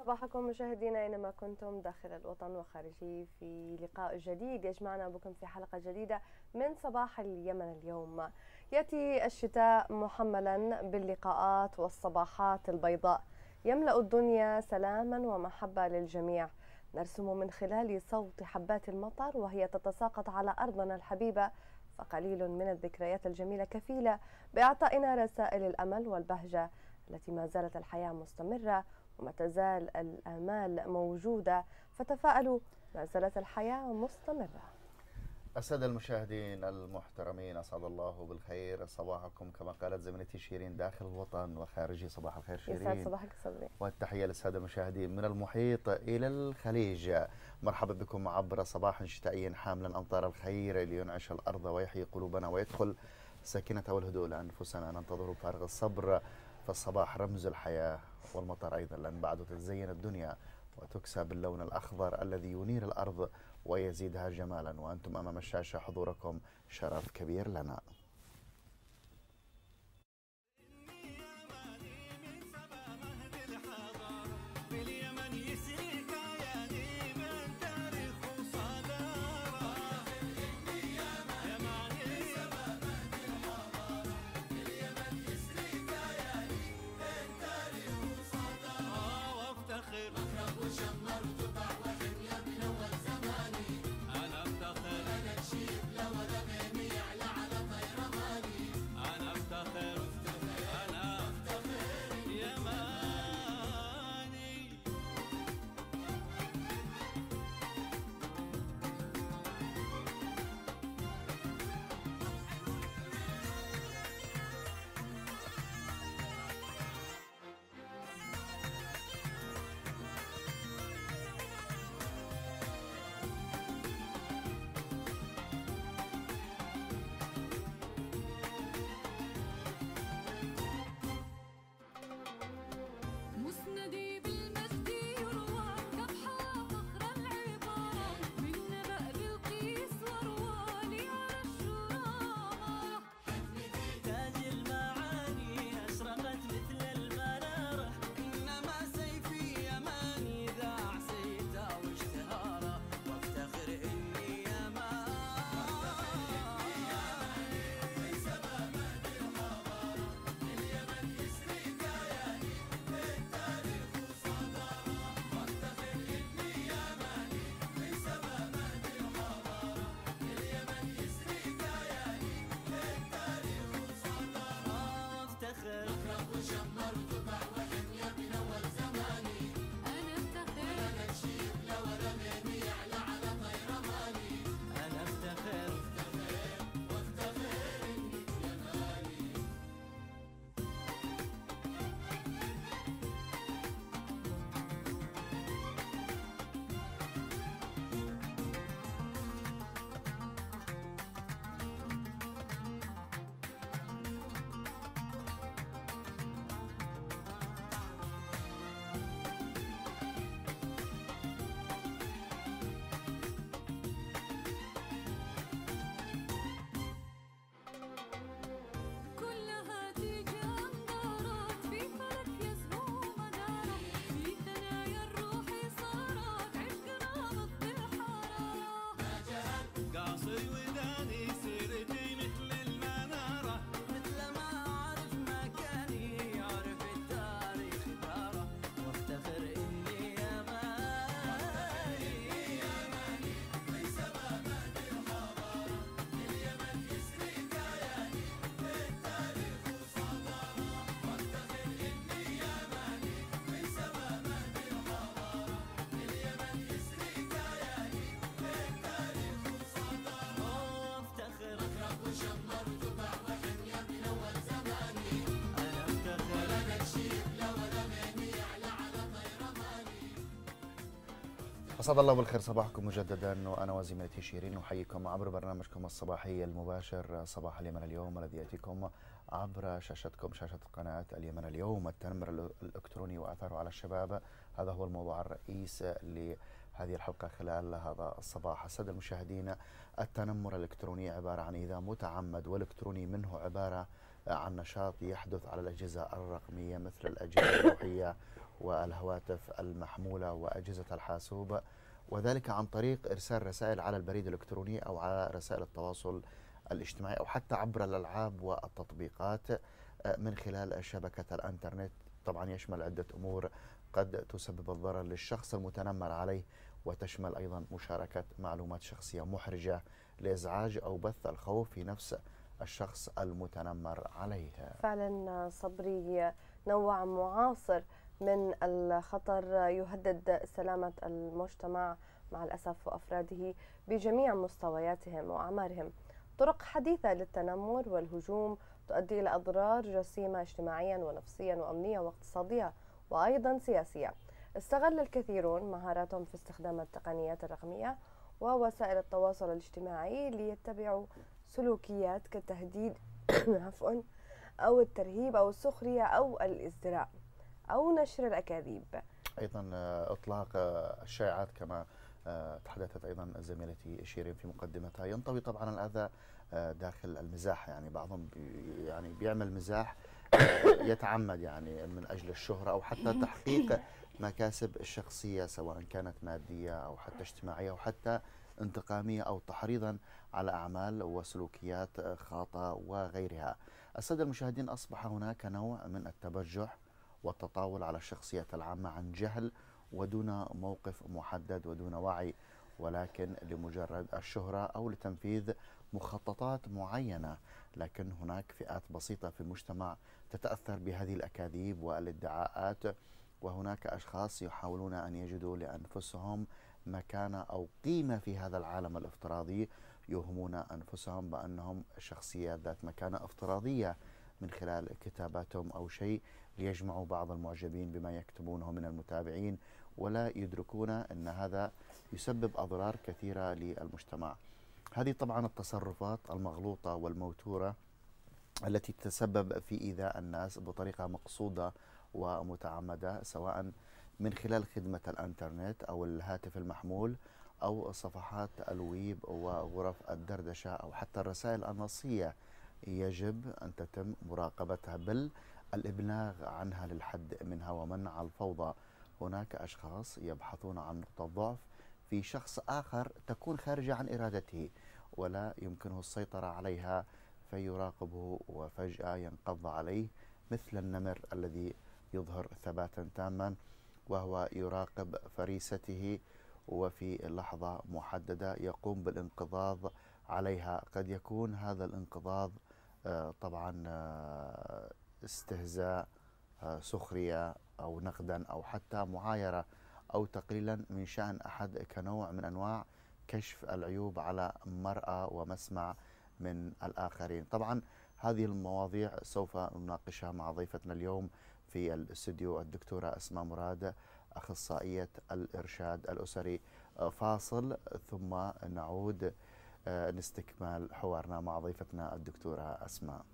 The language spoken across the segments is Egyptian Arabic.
صباحكم مشاهدينا اينما كنتم داخل الوطن وخارجه في لقاء جديد يجمعنا بكم في حلقه جديده من صباح اليمن اليوم. ياتي الشتاء محملا باللقاءات والصباحات البيضاء يملا الدنيا سلاما ومحبه للجميع. نرسم من خلال صوت حبات المطر وهي تتساقط على ارضنا الحبيبه فقليل من الذكريات الجميله كفيله باعطائنا رسائل الامل والبهجه التي ما زالت الحياه مستمره وما تزال الآمال موجودة فتفائلوا ما زالت الحياة مستمرة السادة المشاهدين المحترمين أسعد الله بالخير صباحكم كما قالت زميلتي شيرين داخل الوطن وخارجه صباح الخير شيرين يسعد صباحك صدري والتحية للسادة المشاهدين من المحيط إلى الخليج مرحبا بكم عبر صباح شتائي حاملا أمطار الخير لينعش الأرض ويحيي قلوبنا ويدخل سكينة والهدوء لأنفسنا ننتظر بفارغ الصبر فالصباح رمز الحياة والمطر أيضا لأن بعده تتزين الدنيا وتكسى باللون الأخضر الذي ينير الأرض ويزيدها جمالا وأنتم أمام الشاشة حضوركم شرف كبير لنا أسعد الله بالخير صباحكم مجددا وأنا وزميلتي شيرين نحييكم عبر برنامجكم الصباحي المباشر صباح اليمن اليوم الذي يأتيكم عبر شاشتكم شاشة قناة اليمن اليوم التنمر الإلكتروني وأثره على الشباب هذا هو الموضوع الرئيس لهذه الحلقة خلال هذا الصباح السادة المشاهدين التنمر الإلكتروني عبارة عن إذا متعمد والإلكتروني منه عبارة عن نشاط يحدث على الأجهزة الرقمية مثل الأجهزة اللوحية والهواتف المحمولة وأجهزة الحاسوب وذلك عن طريق إرسال رسائل على البريد الإلكتروني أو على رسائل التواصل الاجتماعي أو حتى عبر الألعاب والتطبيقات آه، من خلال شبكة الأنترنت طبعا يشمل عدة أمور قد تسبب الضرر للشخص المتنمر عليه وتشمل أيضا مشاركة معلومات شخصية محرجة لإزعاج أو بث الخوف في نفس الشخص المتنمر عليه فعلا صبري نوع معاصر من الخطر يهدد سلامة المجتمع مع الأسف وأفراده بجميع مستوياتهم وأعمارهم طرق حديثة للتنمر والهجوم تؤدي إلى أضرار جسيمة اجتماعيا ونفسيا وأمنيا واقتصادية وأيضا سياسية استغل الكثيرون مهاراتهم في استخدام التقنيات الرقمية ووسائل التواصل الاجتماعي ليتبعوا سلوكيات كالتهديد عفوا أو الترهيب أو السخرية أو الازدراء أو نشر الأكاذيب أيضا آه، إطلاق آه، الشائعات كما آه، تحدثت أيضا زميلتي شيرين في مقدمتها ينطوي طبعا الأذى داخل المزاح يعني بعضهم بي يعني بيعمل مزاح يتعمد يعني من أجل الشهرة أو حتى تحقيق مكاسب الشخصية سواء كانت مادية أو حتى اجتماعية أو حتى انتقامية أو تحريضا على أعمال وسلوكيات خاطئة وغيرها السادة المشاهدين أصبح هناك نوع من التبجح والتطاول على الشخصيات العامة عن جهل ودون موقف محدد ودون وعي ولكن لمجرد الشهرة أو لتنفيذ مخططات معينة لكن هناك فئات بسيطة في المجتمع تتأثر بهذه الأكاذيب والادعاءات وهناك أشخاص يحاولون أن يجدوا لأنفسهم مكانة أو قيمة في هذا العالم الافتراضي يوهمون أنفسهم بأنهم شخصيات ذات مكانة افتراضية من خلال كتاباتهم أو شيء ليجمعوا بعض المعجبين بما يكتبونه من المتابعين ولا يدركون أن هذا يسبب أضرار كثيرة للمجتمع هذه طبعا التصرفات المغلوطة والموتورة التي تتسبب في إيذاء الناس بطريقة مقصودة ومتعمدة سواء من خلال خدمة الانترنت أو الهاتف المحمول أو صفحات الويب وغرف الدردشة أو حتى الرسائل النصية يجب أن تتم مراقبتها بل الإبلاغ عنها للحد منها ومنع الفوضى هناك أشخاص يبحثون عن نقطة ضعف في شخص آخر تكون خارجة عن إرادته ولا يمكنه السيطرة عليها فيراقبه وفجأة ينقض عليه مثل النمر الذي يظهر ثباتا تاما وهو يراقب فريسته وفي لحظة محددة يقوم بالانقضاض عليها قد يكون هذا الانقضاض آه، طبعا آه، استهزاء آه، سخرية أو نقدا أو حتى معايرة أو تقليلا من شأن أحد كنوع من أنواع كشف العيوب على مرأى ومسمع من الآخرين طبعا هذه المواضيع سوف نناقشها مع ضيفتنا اليوم في الاستوديو الدكتورة أسماء مراد أخصائية الإرشاد الأسري فاصل ثم نعود آه، نستكمل حوارنا مع ضيفتنا الدكتورة أسماء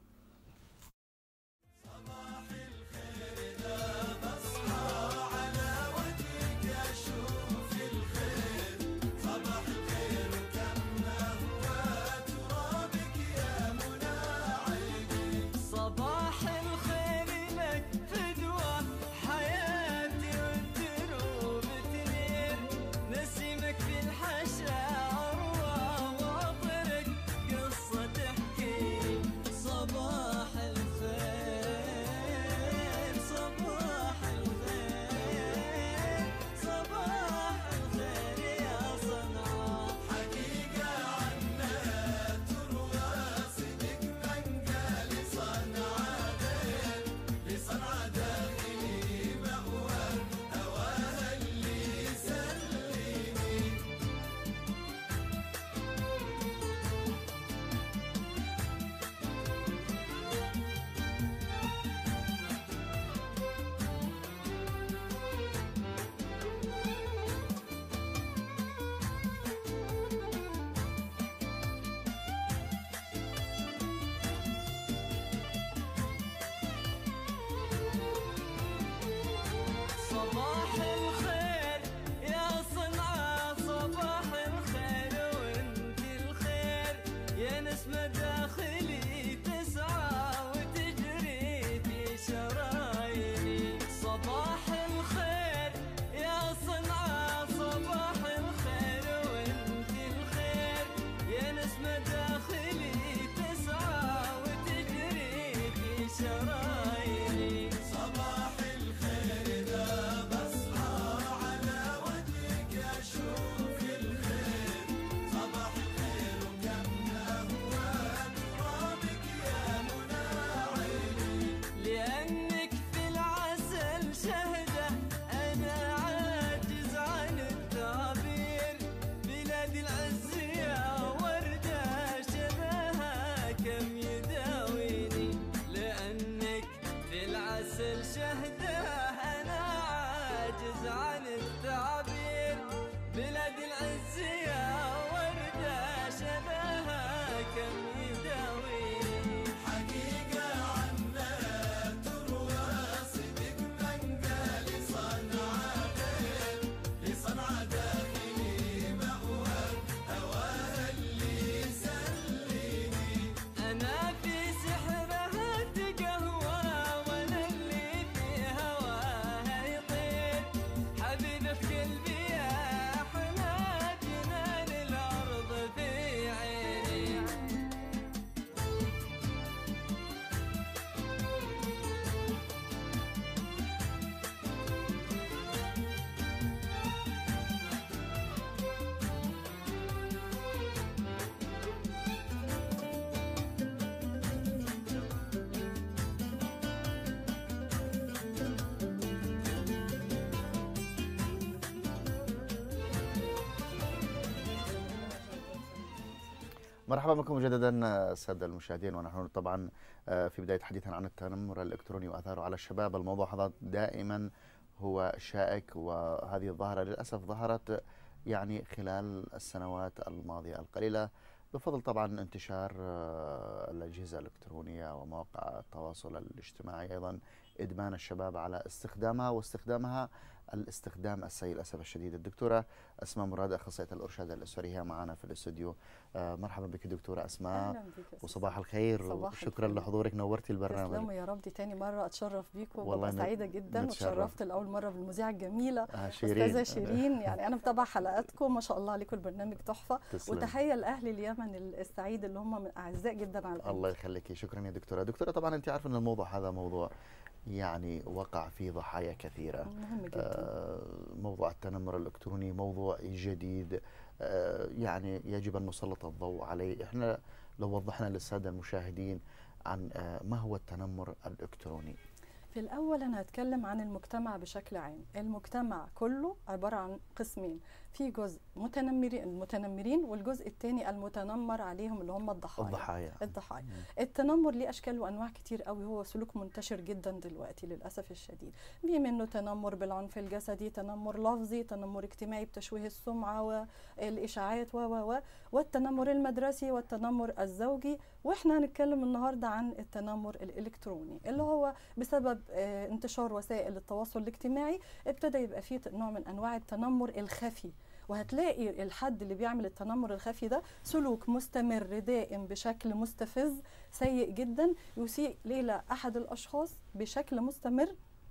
مرحبا بكم مجددا الساده المشاهدين ونحن طبعا آه، في بدايه حديثنا عن التنمر الالكتروني واثاره على الشباب الموضوع هذا دائما هو شائك وهذه الظاهره للاسف ظهرت يعني خلال السنوات الماضيه القليله بفضل طبعا انتشار آه، الاجهزه الالكترونيه ومواقع التواصل الاجتماعي ايضا ادمان الشباب على استخدامها واستخدامها الاستخدام السيء للاسف الشديد الدكتوره اسماء مراد اخصائيه الارشاد الاسري هي معنا في الاستوديو آه، مرحبا بك دكتوره اسماء اهلا بك يا وصباح الخير صباح وشكرا الخير. لحضورك نورتي البرنامج تسلموا يا رب دي تاني مرة أتشرف بيكم والله والله نت- سعيدة جدا نتشرف. وتشرفت لأول مرة بالمذيعة الجميلة آه شيرين أستاذة شيرين يعني أنا متابعة حلقاتكم ما شاء الله عليكم البرنامج تحفة تسلم. وتحية لأهل اليمن السعيد اللي هم من أعزاء جدا على القلب الله يخليك شكرا يا دكتوره دكتوره طبعا انت عارفه ان الموضوع هذا موضوع يعني وقع فيه ضحايا كثيره مهم جدا آه، موضوع التنمر الالكتروني موضوع جديد آه، يعني يجب ان نسلط الضوء عليه احنا لو وضحنا للساده المشاهدين عن آه، ما هو التنمر الالكتروني في الأول أنا هتكلم عن المجتمع بشكل عام المجتمع كله عبارة عن قسمين في جزء متنمرين المتنمرين والجزء الثاني المتنمر عليهم اللي هم الضحايا الضحايا الضحايا التنمر ليه اشكال وانواع كتير قوي هو سلوك منتشر جدا دلوقتي للاسف الشديد في منه تنمر بالعنف الجسدي تنمر لفظي تنمر اجتماعي بتشويه السمعه والاشاعات و و و والتنمر المدرسي والتنمر الزوجي واحنا هنتكلم النهارده عن التنمر الالكتروني اللي هو بسبب آه، انتشار وسائل التواصل الاجتماعي ابتدى يبقى فيه نوع من انواع التنمر الخفي وهتلاقي الحد اللي بيعمل التنمر الخفي ده سلوك مستمر دائم بشكل مستفز سيء جدا يسيء ليلى احد الاشخاص بشكل مستمر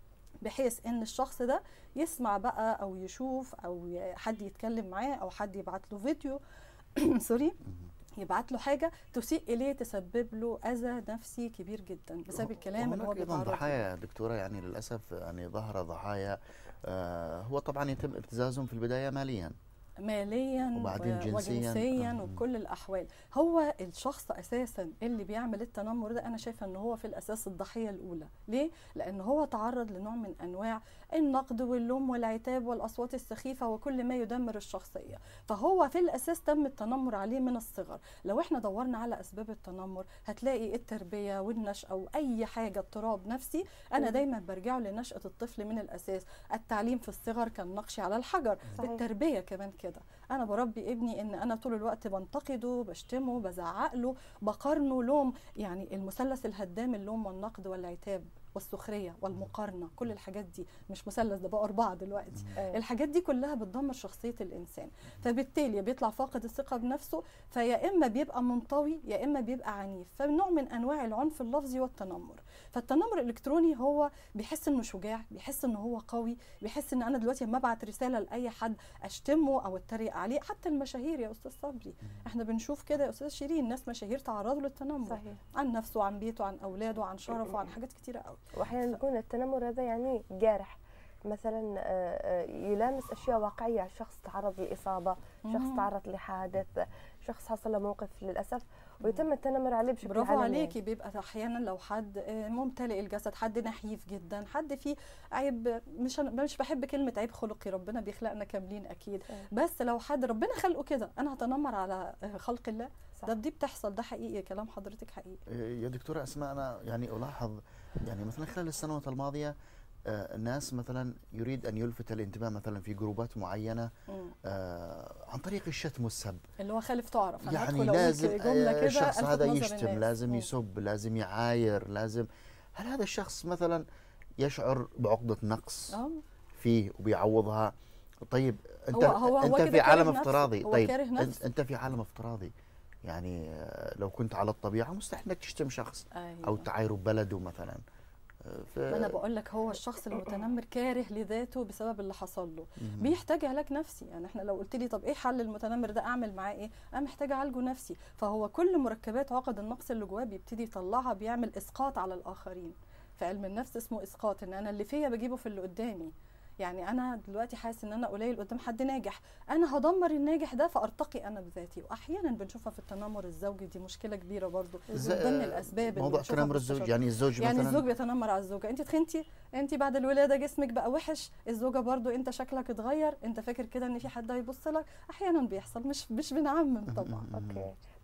بحيث ان الشخص ده يسمع بقى او يشوف او ي- حد يتكلم معاه او حد يبعت له فيديو سوري يبعت له حاجه تسيء اليه تسبب له اذى نفسي كبير جدا بسبب الكلام اللي هو وهناك ايضا بيتعرض له. ضحايا دكتوره يعني للاسف يعني ظهر ضحايا آه، هو طبعا يتم ابتزازهم في البدايه ماليا ماليا وبعدين و- جنسياً. وجنسيا آه. وبكل الاحوال هو الشخص اساسا اللي بيعمل التنمر ده انا شايفه ان هو في الاساس الضحيه الاولى ليه لان هو تعرض لنوع من انواع النقد واللوم والعتاب والاصوات السخيفه وكل ما يدمر الشخصيه فهو في الاساس تم التنمر عليه من الصغر لو احنا دورنا على اسباب التنمر هتلاقي التربيه والنشأه واي حاجه اضطراب نفسي انا مم. دايما برجعه لنشأة الطفل من الاساس التعليم في الصغر كالنقش على الحجر صحيح. التربيه كمان كده انا بربي ابني ان انا طول الوقت بنتقده بشتمه بزعق له بقارنه لوم يعني المثلث الهدام اللوم والنقد والعتاب والسخريه والمقارنه كل الحاجات دي مش مثلث ده بقى اربعه دلوقتي آه. الحاجات دي كلها بتدمر شخصيه الانسان فبالتالي بيطلع فاقد الثقه بنفسه فيا اما بيبقى منطوي يا اما بيبقى عنيف فنوع من انواع العنف اللفظي والتنمر فالتنمر الالكتروني هو بيحس انه شجاع بيحس انه هو قوي بيحس ان انا دلوقتي لما ابعت رساله لاي حد اشتمه او اتريق عليه حتى المشاهير يا استاذ صبري احنا بنشوف كده يا استاذ شيرين ناس مشاهير تعرضوا للتنمر صحيح عن نفسه عن بيته عن اولاده عن شرفه عن حاجات كتيره قوي واحيانا يكون التنمر هذا يعني جارح مثلا آه، آه، يلامس اشياء واقعيه شخص تعرض لاصابه شخص مم. تعرض لحادث شخص حصل له موقف للاسف ويتم التنمر عليه بشكل برافو علني. عليكي بيبقى احيانا لو حد آه، ممتلئ الجسد حد نحيف جدا حد فيه عيب مش أنا مش بحب كلمه عيب خلقي ربنا بيخلقنا كاملين اكيد أيوة. بس لو حد ربنا خلقه كده انا هتنمر على آه، خلق الله صح. ده دي بتحصل ده حقيقي كلام حضرتك حقيقي يا دكتورة أسماء أنا يعني ألاحظ يعني مثلا خلال السنوات الماضية آه، الناس مثلا يريد أن يلفت الانتباه مثلا في جروبات معينة مم. آه، عن طريق الشتم والسب اللي هو خالف تعرف أنا يعني هدخل أقول لازم جمله آه، كده الشخص ألفت هذا نظر يشتم الناس. لازم مم. يسب لازم يعاير لازم هل هذا الشخص مثلا يشعر بعقدة نقص اه فيه وبيعوضها طيب انت هو- هو- هو انت كده في كاره عالم نفسه. افتراضي هو طيب كاره انت, نفسه. انت في عالم افتراضي يعني آه، لو كنت على الطبيعه مستحيل انك تشتم شخص أيوة. او تعايره ببلده مثلا آه، ف... ما انا بقول لك هو الشخص المتنمر كاره لذاته بسبب اللي حصل له مهم. بيحتاج علاج نفسي يعني احنا لو قلت لي طب ايه حل المتنمر ده اعمل معاه ايه انا محتاجه اعالجه نفسي فهو كل مركبات عقد النقص اللي جواه بيبتدي يطلعها بيعمل اسقاط على الاخرين في علم النفس اسمه اسقاط ان انا اللي فيا بجيبه في اللي قدامي يعني انا دلوقتي حاسس ان انا قليل قدام حد ناجح انا هدمر الناجح ده فارتقي انا بذاتي واحيانا بنشوفها في التنمر الزوجي دي مشكله كبيره برضو من إزاي- ضمن الاسباب اللي موضوع بنشوفها التنمر في الزوجي المستشفى. يعني الزوج يعني مثلا الزوج بيتنمر على الزوجه انت تخنتي انت بعد الولاده جسمك بقى وحش الزوجه برضو انت شكلك اتغير انت فاكر كده ان في حد هيبص لك احيانا بيحصل مش مش بنعمم طبعا اوكي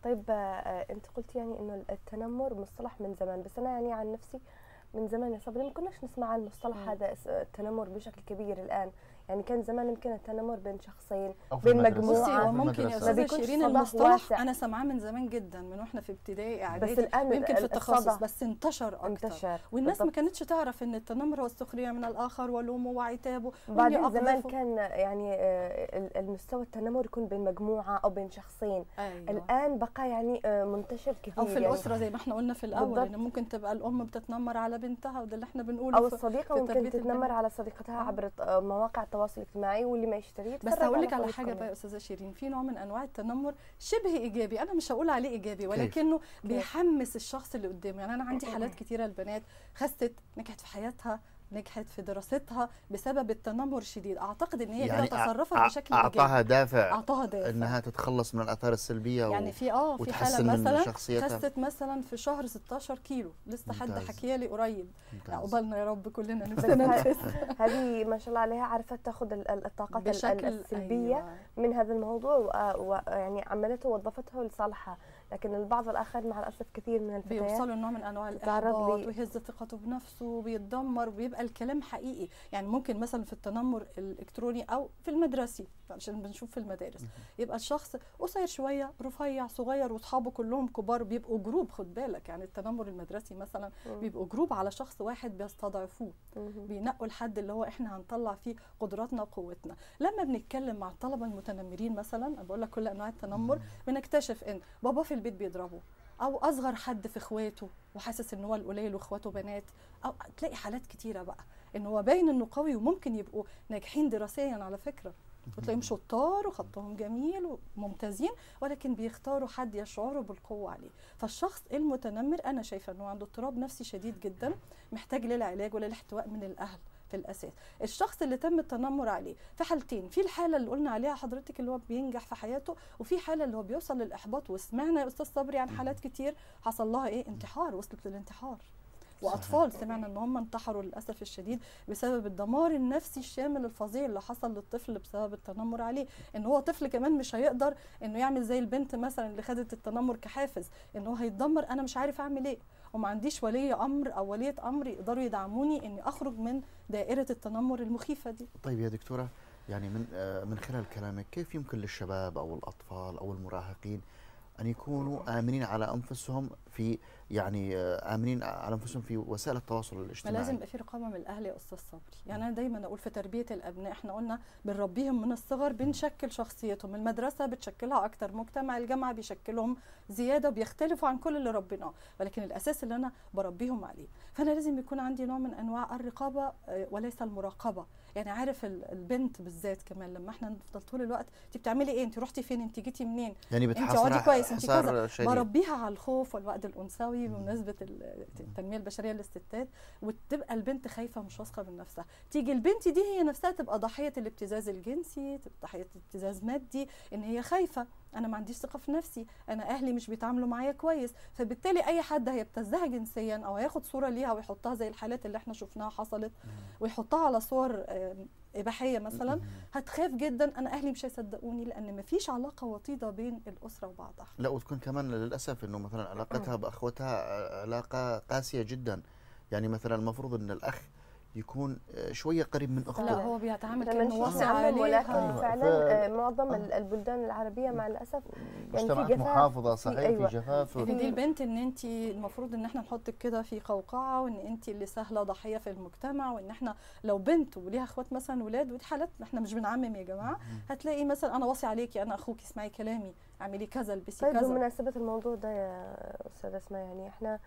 طيب آه، انت قلت يعني انه التنمر مصطلح من زمان بس انا يعني عن نفسي من زمان يا صبري ما كناش نسمع المصطلح مم. هذا اس- التنمر بشكل كبير الان يعني كان زمان يمكن التنمر بين شخصين أو في بين المدرسة. مجموعة. بصي في هو ممكن يا المدرسة. ما استاذه بيكونش شيرين صدى المصطلح واسع. انا سامعاه من زمان جدا من واحنا في ابتدائي بس اعدادي الان ويمكن في ال- التخصص الصدى بس انتشر اكتر انتشر والناس ما بالضبط. كانتش تعرف ان التنمر هو السخريه من الاخر ولومه وعتابه بعدين وإني زمان أقذفه. كان يعني آه، ال- المستوى التنمر يكون بين مجموعة أو بين شخصين أيوة. الآن بقى يعني آه، منتشر كثير او في يعني الاسره زي ما احنا قلنا في الاول بالضبط. ان ممكن تبقى الام بتتنمر على بنتها وده اللي احنا بنقوله أو في- الصديقة في ممكن تربية تتنمر البنات. على صديقتها آه. عبر آه، مواقع التواصل الاجتماعي واللي ما يشتري بس يتفرج هقول لك على صديقته حاجه بقى كمان. يا استاذه شيرين في نوع من انواع التنمر شبه ايجابي انا مش هقول عليه ايجابي ولكنه بيحمس الشخص اللي قدامه يعني انا عندي حالات كتيره البنات خست نجحت في حياتها نجحت في دراستها بسبب التنمر الشديد اعتقد ان هي يعني كده تصرفت أع- بشكل ايجابي اعطاها دافع اعطاها دافع انها تتخلص من الاثار السلبيه يعني في اه في حاله وتحسن من مثلا شخصيتها. خست مثلا في شهر 16 كيلو لسه حد ممتاز. حكيها لي قريب ممتاز. عقبالنا يا رب كلنا بس نفسنا ه- نخس هذه ما شاء الله عليها عرفت تاخذ ال- ال- الطاقات ال- ال- بشكل السلبية أيوة. من هذا الموضوع ويعني عملته ووظفته لصالحها لكن البعض الآخر مع الأسف كثير من الفتيات بيوصلوا لنوع من انواع تتعرض الاحباط لي- ويهز ثقته بنفسه وبيتدمر وبيبقى الكلام حقيقي يعني ممكن مثلا في التنمر الالكتروني او في المدرسي عشان بنشوف في المدارس يبقى الشخص قصير شويه رفيع صغير واصحابه كلهم كبار بيبقوا جروب خد بالك يعني التنمر المدرسي مثلا مم. بيبقوا جروب على شخص واحد بيستضعفوه مهم. بينقوا الحد اللي هو احنا هنطلع فيه قدراتنا وقوتنا لما بنتكلم مع الطلبه المتنمرين مثلا أنا بقول لك كل انواع التنمر بنكتشف ان بابا في البيت بيضربه او اصغر حد في اخواته وحاسس ان هو القليل واخواته بنات او تلاقي حالات كتيره بقى ان هو باين انه قوي وممكن يبقوا ناجحين دراسيا على فكره وتلاقيهم شطار وخطهم جميل وممتازين ولكن بيختاروا حد يشعروا بالقوه عليه فالشخص المتنمر انا شايفه انه عنده اضطراب نفسي شديد جدا محتاج للعلاج وللاحتواء من الاهل في الاساس الشخص اللي تم التنمر عليه في حالتين في الحاله اللي قلنا عليها حضرتك اللي هو بينجح في حياته وفي حاله اللي هو بيوصل للاحباط وسمعنا يا استاذ صبري عن حالات كتير حصل لها ايه انتحار وصلت للانتحار واطفال سمعنا ان هم انتحروا للاسف الشديد بسبب الدمار النفسي الشامل الفظيع اللي حصل للطفل بسبب التنمر عليه ان هو طفل كمان مش هيقدر انه يعمل زي البنت مثلا اللي خدت التنمر كحافز ان هو هيتدمر انا مش عارف اعمل ايه وما عنديش ولي امر او وليه امر يقدروا يدعموني اني اخرج من دائره التنمر المخيفه دي طيب يا دكتورة يعني من آه، من خلال كلامك كيف يمكن للشباب أو الأطفال أو المراهقين أن يكونوا آمنين على أنفسهم في يعني آه، آمنين على أنفسهم في وسائل التواصل ما الاجتماعي لازم يبقى في رقابه من الاهل يا استاذ صبري يعني انا دايما اقول في تربيه الابناء احنا قلنا بنربيهم من الصغر بنشكل شخصيتهم المدرسه بتشكلها اكتر مجتمع الجامعه بيشكلهم زياده وبيختلفوا عن كل اللي ربيناه ولكن الاساس اللي انا بربيهم عليه فانا لازم يكون عندي نوع من انواع الرقابه آه، وليس المراقبه يعني عارف ال- البنت بالذات كمان لما احنا نفضل طول الوقت انت بتعملي ايه انت رحتي فين انت جيتي منين يعني انت بتحصرها اقعدي كويس انت حصار كذا شديد بربيها على الخوف والوعد الانثوي بمناسبه ال- التنميه البشريه للستات وتبقى البنت خايفه مش واثقه من نفسها تيجي البنت دي هي نفسها تبقى ضحيه الابتزاز الجنسي تبقى ضحيه ابتزاز مادي ان هي خايفه انا ما عنديش ثقه في نفسي انا اهلي مش بيتعاملوا معايا كويس فبالتالي اي حد هيبتزها جنسيا او هياخد صوره ليها ويحطها زي الحالات اللي احنا شفناها حصلت ويحطها على صور آم، اباحيه مثلا هتخاف جدا انا اهلي مش هيصدقوني لان مفيش علاقه وطيده بين الاسره وبعضها لا وتكون كمان للأسف أنه مثلا علاقتها بأخوتها آه، علاقة قاسية جدا يعني مثلا المفروض أن الأخ يكون آه، شوية قريب من لا أخته هو بيتعامل لما كانه نشوف واصي نعمم ولكن عليها فعلا ف- آه، معظم آه. ال- البلدان العربية مع الأسف يعني في مجتمعات جفاف محافظة في- صحيح أيوة. في جفاف يعني دي البنت ان انت المفروض ان احنا نحطك كده في قوقعه وان انت اللي سهله ضحيه في المجتمع وان احنا لو بنت وليها اخوات مثلا ولاد ودي حالات احنا مش بنعمم يا جماعه هتلاقي مثلا انا واصي عليكي انا اخوكي اسمعي كلامي اعملي كذا البسي طيب كذا بمناسبة الموضوع ده يا أستاذة أسماء يعني إحنا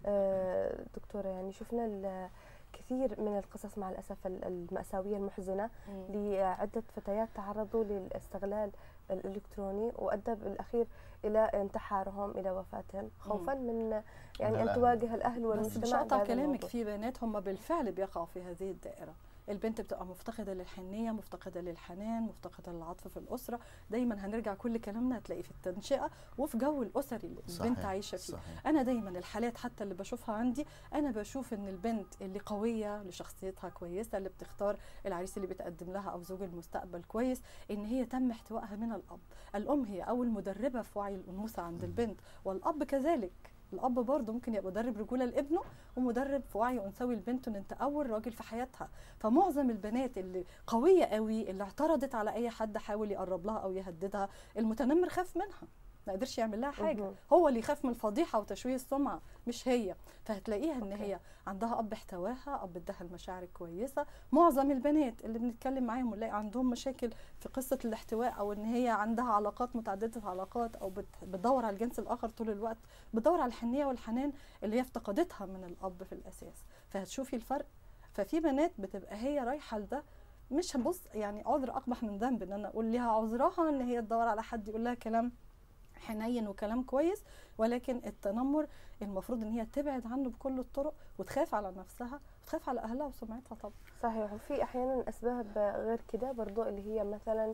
آه، دكتورة يعني شفنا ال- كثير من القصص مع الأسف ال- المأساوية المحزنة مم. لعدة فتيات تعرضوا للاستغلال الإلكتروني وأدى بالأخير إلى انتحارهم إلى وفاتهم خوفا من يعني أن الأهل. تواجه الأهل بس والمجتمع مش هقطع بهذا كلامك الموضوع. في بنات هم بالفعل بيقعوا في هذه الدائره البنت بتبقى مفتقده للحنيه مفتقده للحنان مفتقده للعطف في الاسره دايما هنرجع كل كلامنا هتلاقيه في التنشئه وفي جو الاسري اللي البنت صحيح، عايشه فيه صحيح. انا دايما الحالات حتى اللي بشوفها عندي انا بشوف ان البنت اللي قويه اللي شخصيتها كويسه اللي بتختار العريس اللي بتقدم لها او زوج المستقبل كويس ان هي تم احتوائها من الاب الام هي اول مدربه في وعي الانوثه عند البنت والاب كذلك الاب برضه ممكن يبقى مدرب رجوله لابنه ومدرب في وعي انثوي لبنته ان انت اول راجل في حياتها فمعظم البنات اللي قويه قوي اللي اعترضت على اي حد حاول يقرب لها او يهددها المتنمر خاف منها ما قدرش يعمل لها حاجه مهم. هو اللي يخاف من الفضيحه وتشويه السمعه مش هي فهتلاقيها ان هي عندها اب احتواها اب اداها المشاعر الكويسه معظم البنات اللي بنتكلم معاهم ونلاقي عندهم مشاكل في قصه الاحتواء او ان هي عندها علاقات متعدده علاقات او بت- بتدور على الجنس الاخر طول الوقت بتدور على الحنيه والحنان اللي هي افتقدتها من الاب في الاساس فهتشوفي الفرق ففي بنات بتبقى هي رايحه لده مش هبص يعني عذر اقبح من ذنب ان انا اقول ليها عذرها ان هي تدور على حد يقول لها كلام حنين وكلام كويس ولكن التنمر المفروض ان هي تبعد عنه بكل الطرق وتخاف على نفسها وتخاف على اهلها وسمعتها طبعا صحيح وفي احيانا اسباب غير كده برضو اللي هي مثلا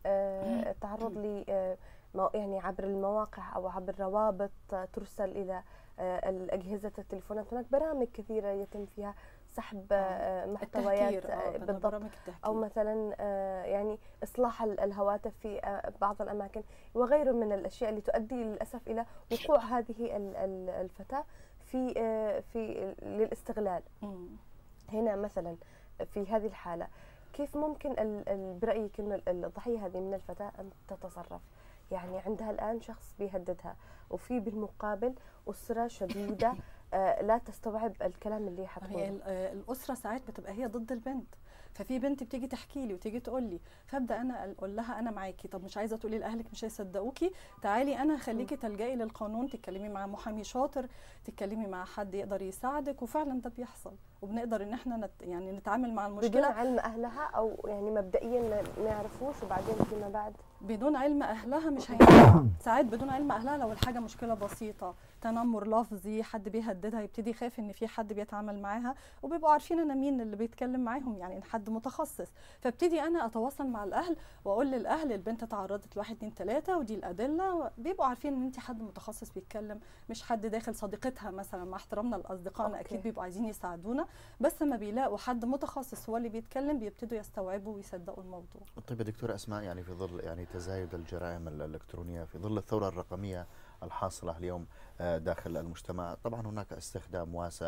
آه، التعرض ل آه، مو- يعني عبر المواقع او عبر روابط آه، ترسل الى آه، الاجهزه التليفونات هناك برامج كثيره يتم فيها سحب آه، محتويات التهكير آه، اه بالضبط برامج التهكير او مثلا آه، يعني اصلاح ال- الهواتف في آه، بعض الاماكن وغيره من الاشياء اللي تؤدي للاسف الى وقوع هذه ال- ال- الفتاه في آه، في للاستغلال مم. هنا مثلا في هذه الحالة كيف ممكن ال- ال- برأيك أن ال- الضحية هذه من الفتاة أن تتصرف يعني عندها الآن شخص بيهددها وفي بالمقابل أسرة شديدة آه، لا تستوعب الكلام اللي هي حتقوله ال- آه، الاسره ساعات بتبقى هي ضد البنت ففي بنت بتيجي تحكي لي وتيجي تقول لي فابدا انا اقول لها انا معاكي طب مش عايزه تقولي لاهلك مش هيصدقوكي تعالي انا هخليكي تلجئي للقانون تتكلمي مع محامي شاطر تتكلمي مع حد يقدر يساعدك وفعلا ده بيحصل وبنقدر ان احنا نت يعني نتعامل مع بدون المشكله علم أهلها أو يعني مبدئيا ما- ما يعرفوش وبعدين فيما بعد بدون علم اهلها مش هينفع ساعات بدون علم اهلها لو الحاجه مشكله بسيطه تنمر لفظي حد بيهددها يبتدي يخاف ان في حد بيتعامل معاها وبيبقوا عارفين انا مين اللي بيتكلم معاهم يعني حد متخصص فابتدي انا اتواصل مع الاهل واقول للاهل البنت تعرضت لواحد اتنين تلاته ودي الادله بيبقوا عارفين ان انت حد متخصص بيتكلم مش حد داخل صديقتها مثلا مع احترامنا لاصدقائنا أوكي. اكيد بيبقوا عايزين يساعدونا بس ما بيلاقوا حد متخصص هو اللي بيتكلم بيبتدوا يستوعبوا ويصدقوا الموضوع طيب يا دكتورة أسماء يعني في ظل يعني تزايد الجرائم الإلكترونية في ظل الثورة الرقمية الحاصلة اليوم آه، داخل المجتمع طبعا هناك استخدام واسع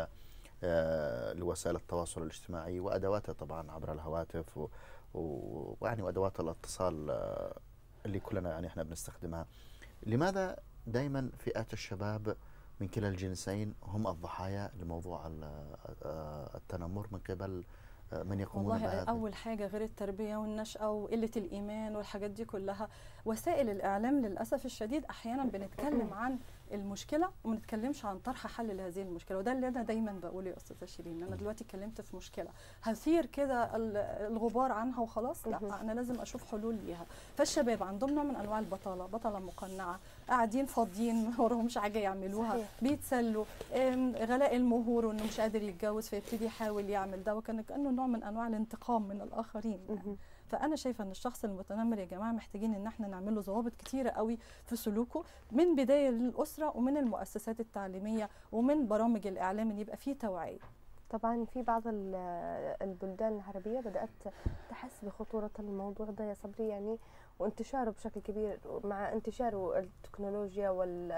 آه، لوسائل التواصل الاجتماعي وأدواتها طبعا عبر الهواتف و- و- ويعني وأدوات الاتصال آه، اللي كلنا يعني احنا بنستخدمها لماذا دائما فئات الشباب من كلا الجنسين هم الضحايا لموضوع ال- آه، التنمر من قبل آه، من يقومون والله بهذا اول حاجه غير التربيه والنشاه وقله الايمان والحاجات دي كلها وسائل الاعلام للاسف الشديد احيانا بنتكلم عن المشكله وما نتكلمش عن طرح حل لهذه المشكله وده اللي انا دايما بقوله يا استاذه شيرين انا دلوقتي اتكلمت في مشكله هثير كده ال- الغبار عنها وخلاص مهم. لا انا لازم اشوف حلول ليها فالشباب عندهم نوع من انواع البطاله بطله مقنعه قاعدين فاضيين ما وراهمش حاجه يعملوها صحيح. بيتسلوا أم، غلاء المهور وانه مش قادر يتجوز فيبتدي يحاول يعمل ده وكان كانه نوع من انواع الانتقام من الاخرين يعني. مهم. فانا شايفه ان الشخص المتنمر يا جماعه محتاجين ان احنا نعمل له ضوابط كتيره قوي في سلوكه من بدايه للاسره ومن المؤسسات التعليميه ومن برامج الاعلام ان يبقى فيه توعيه طبعا في بعض ال- البلدان العربية بدأت تحس بخطورة الموضوع ده يا صبري يعني وانتشاره بشكل كبير مع انتشار التكنولوجيا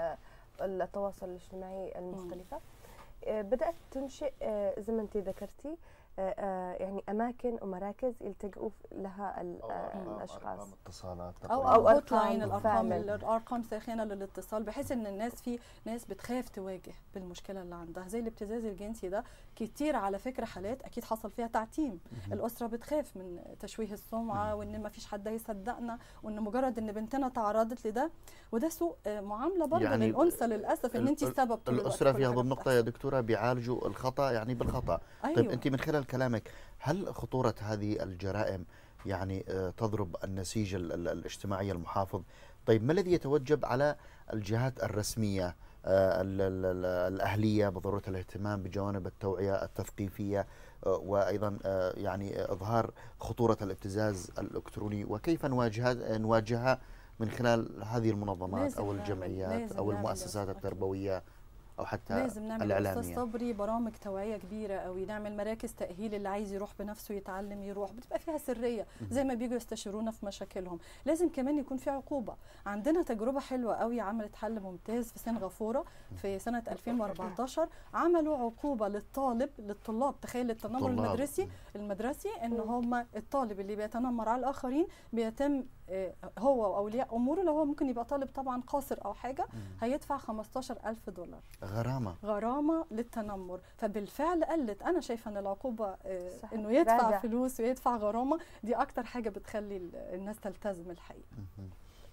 والتواصل الاجتماعي المختلفة آه، بدأت تنشئ آه، زي ما انت ذكرتي آه، آه، يعني أماكن ومراكز يلتجئوا لها ال- آه، الأشخاص أرقام اتصالات او تقريباً. او أو هوت لاين أرقام الارقام فعلاً. الارقام ساخنه للاتصال بحيث ان الناس في ناس بتخاف تواجه بالمشكله اللي عندها زي الابتزاز الجنسي ده كتير على فكره حالات اكيد حصل فيها تعتيم مهم. الاسره بتخاف من تشويه السمعه وان ما فيش حد هيصدقنا وان مجرد ان بنتنا تعرضت لده وده سوء آه، معامله برضه يعني يعني للانثى للاسف ان ال- انت ال- السبب طول الوقت الأسرة كل في حاجة هذه النقطة بتحصل. يا دكتورة بيعالجوا الخطأ يعني بالخطأ أيوة. طيب أنت من خلال كلامك هل خطورة هذه الجرائم يعني آه، تضرب النسيج ال- ال- الاجتماعي المحافظ طيب ما الذي يتوجب على الجهات الرسمية آه، ال- ال- ال- الأهلية بضرورة الاهتمام بجوانب التوعية التثقيفية آه، وايضا آه، يعني اظهار خطوره الابتزاز الالكتروني وكيف نواجهها نواجهها من خلال هذه المنظمات لازم او نعمل- الجمعيات لازم او نعمل المؤسسات أكيد. التربويه او حتى لازم نعمل يا استاذ الإعلامية. صبري برامج توعيه كبيره قوي نعمل مراكز تاهيل اللي عايز يروح بنفسه يتعلم يروح بتبقى فيها سريه زي ما بيجوا يستشيرونا في مشاكلهم لازم كمان يكون في عقوبه عندنا تجربه حلوه قوي عملت حل ممتاز في سنغافوره في سنه 2014 عملوا عقوبه للطالب للطلاب تخيل التنمر طلاب. المدرسي المدرسي ان مم. هم الطالب اللي بيتنمر على الاخرين بيتم آه، هو واولياء اموره لو هو ممكن يبقى طالب طبعا قاصر او حاجه هيدفع 15000 دولار غرامه غرامه للتنمر فبالفعل قلت انا شايفه ان العقوبه آه، صح. انه يدفع رادع. فلوس ويدفع غرامه دي اكتر حاجه بتخلي ال- الناس تلتزم الحقيقه مهم.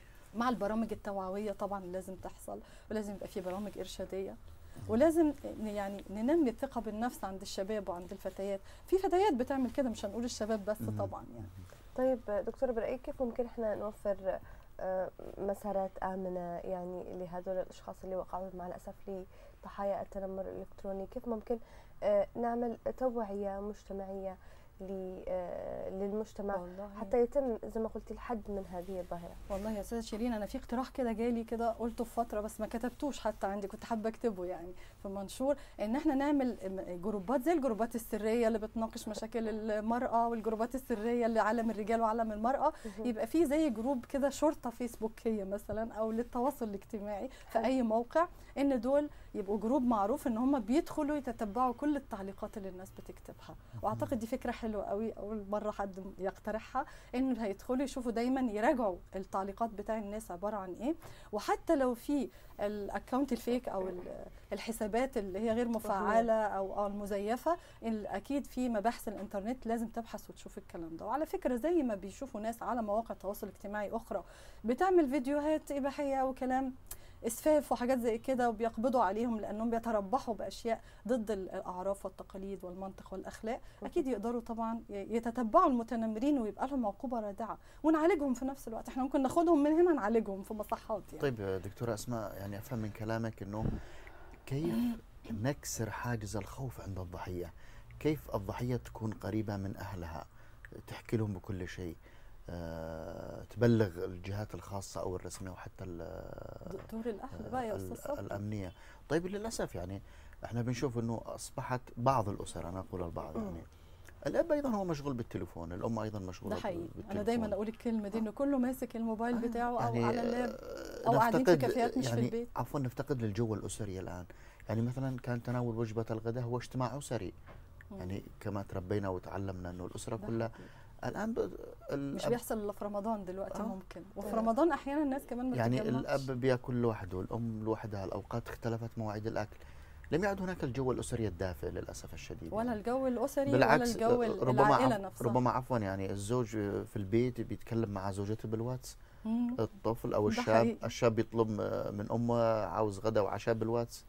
مع البرامج التوعويه طبعا لازم تحصل ولازم يبقى في برامج ارشاديه ولازم ن- يعني ننمي الثقه بالنفس عند الشباب وعند الفتيات في فتيات بتعمل كده مش هنقول الشباب بس مهم. طبعا يعني طيب دكتورة برأيك كيف ممكن احنا نوفر آه، مسارات آمنة يعني لهذول الأشخاص اللي وقعوا مع الأسف لضحايا التنمر الإلكتروني كيف ممكن آه، نعمل توعية مجتمعية ل- آه، للمجتمع والله حتى يتم زي ما قلتي الحد من هذه الظاهرة والله يا استاذه شيرين انا في اقتراح كده جالي كده قلته في فتره بس ما كتبتوش حتى عندي كنت حابه اكتبه يعني في منشور ان احنا نعمل م- جروبات زي الجروبات السريه اللي بتناقش مشاكل المراه والجروبات السريه اللي عالم الرجال وعالم المراه يبقى في زي جروب كده شرطه فيسبوكيه مثلا او للتواصل الاجتماعي في حلو. اي موقع ان دول يبقوا جروب معروف ان هم بيدخلوا يتتبعوا كل التعليقات اللي الناس بتكتبها واعتقد دي فكره حلوه قوي اول مره حد يقترحها ان هيدخلوا يشوفوا دايما يراجعوا التعليقات بتاع الناس عباره عن ايه وحتى لو في الاكونت الفيك او ال- الحسابات اللي هي غير مفعله او او المزيفه ال- اكيد في مباحث الانترنت لازم تبحث وتشوف الكلام ده وعلى فكره زي ما بيشوفوا ناس على مواقع التواصل الاجتماعي اخرى بتعمل فيديوهات اباحيه وكلام اسفاف وحاجات زي كده وبيقبضوا عليهم لانهم بيتربحوا باشياء ضد الاعراف والتقاليد والمنطق والاخلاق اكيد يقدروا طبعا ي- يتتبعوا المتنمرين ويبقى لهم عقوبه رادعه ونعالجهم في نفس الوقت احنا ممكن ناخدهم من هنا نعالجهم في مصحات يعني طيب دكتوره اسماء يعني افهم من كلامك انه كيف نكسر حاجز الخوف عند الضحيه كيف الضحيه تكون قريبه من اهلها تحكي لهم بكل شيء آه، تبلغ الجهات الخاصه او الرسميه وحتى ال- دور الاهل بقى يا ال- استاذ صبري الامنيه طيب للاسف يعني احنا بنشوف انه اصبحت بعض الاسر انا اقول البعض مم. يعني الاب ايضا هو مشغول بالتليفون الام ايضا مشغوله ده حقيقي بالتليفون انا دايما اقول الكلمه دي انه كله ماسك الموبايل آه، بتاعه او يعني على اللاب آه، أو قاعدين في نفتقد- كافيهات مش في يعني البيت. عفوا نفتقد للجو الاسري الان يعني مثلا كان تناول وجبه الغداء هو اجتماع اسري مم. يعني كما تربينا وتعلمنا انه الاسره ده كلها حقيقي. الان ب... مش الأب بيحصل الا في رمضان دلوقتي آه. ممكن وفي آه. رمضان احيانا الناس كمان ما يعني بتتجمعش. الاب بياكل لوحده والام لوحدها الاوقات اختلفت مواعيد الاكل لم يعد هناك الجو الاسري الدافئ للاسف الشديد ولا يعني. الجو الاسري بالعكس ولا الجو ال- ربما العائله عف... نفسها ربما عفوا يعني الزوج في البيت بيتكلم مع زوجته بالواتس مم. الطفل او ده الشاب حقيقي. الشاب يطلب من امه عاوز غدا وعشاء بالواتس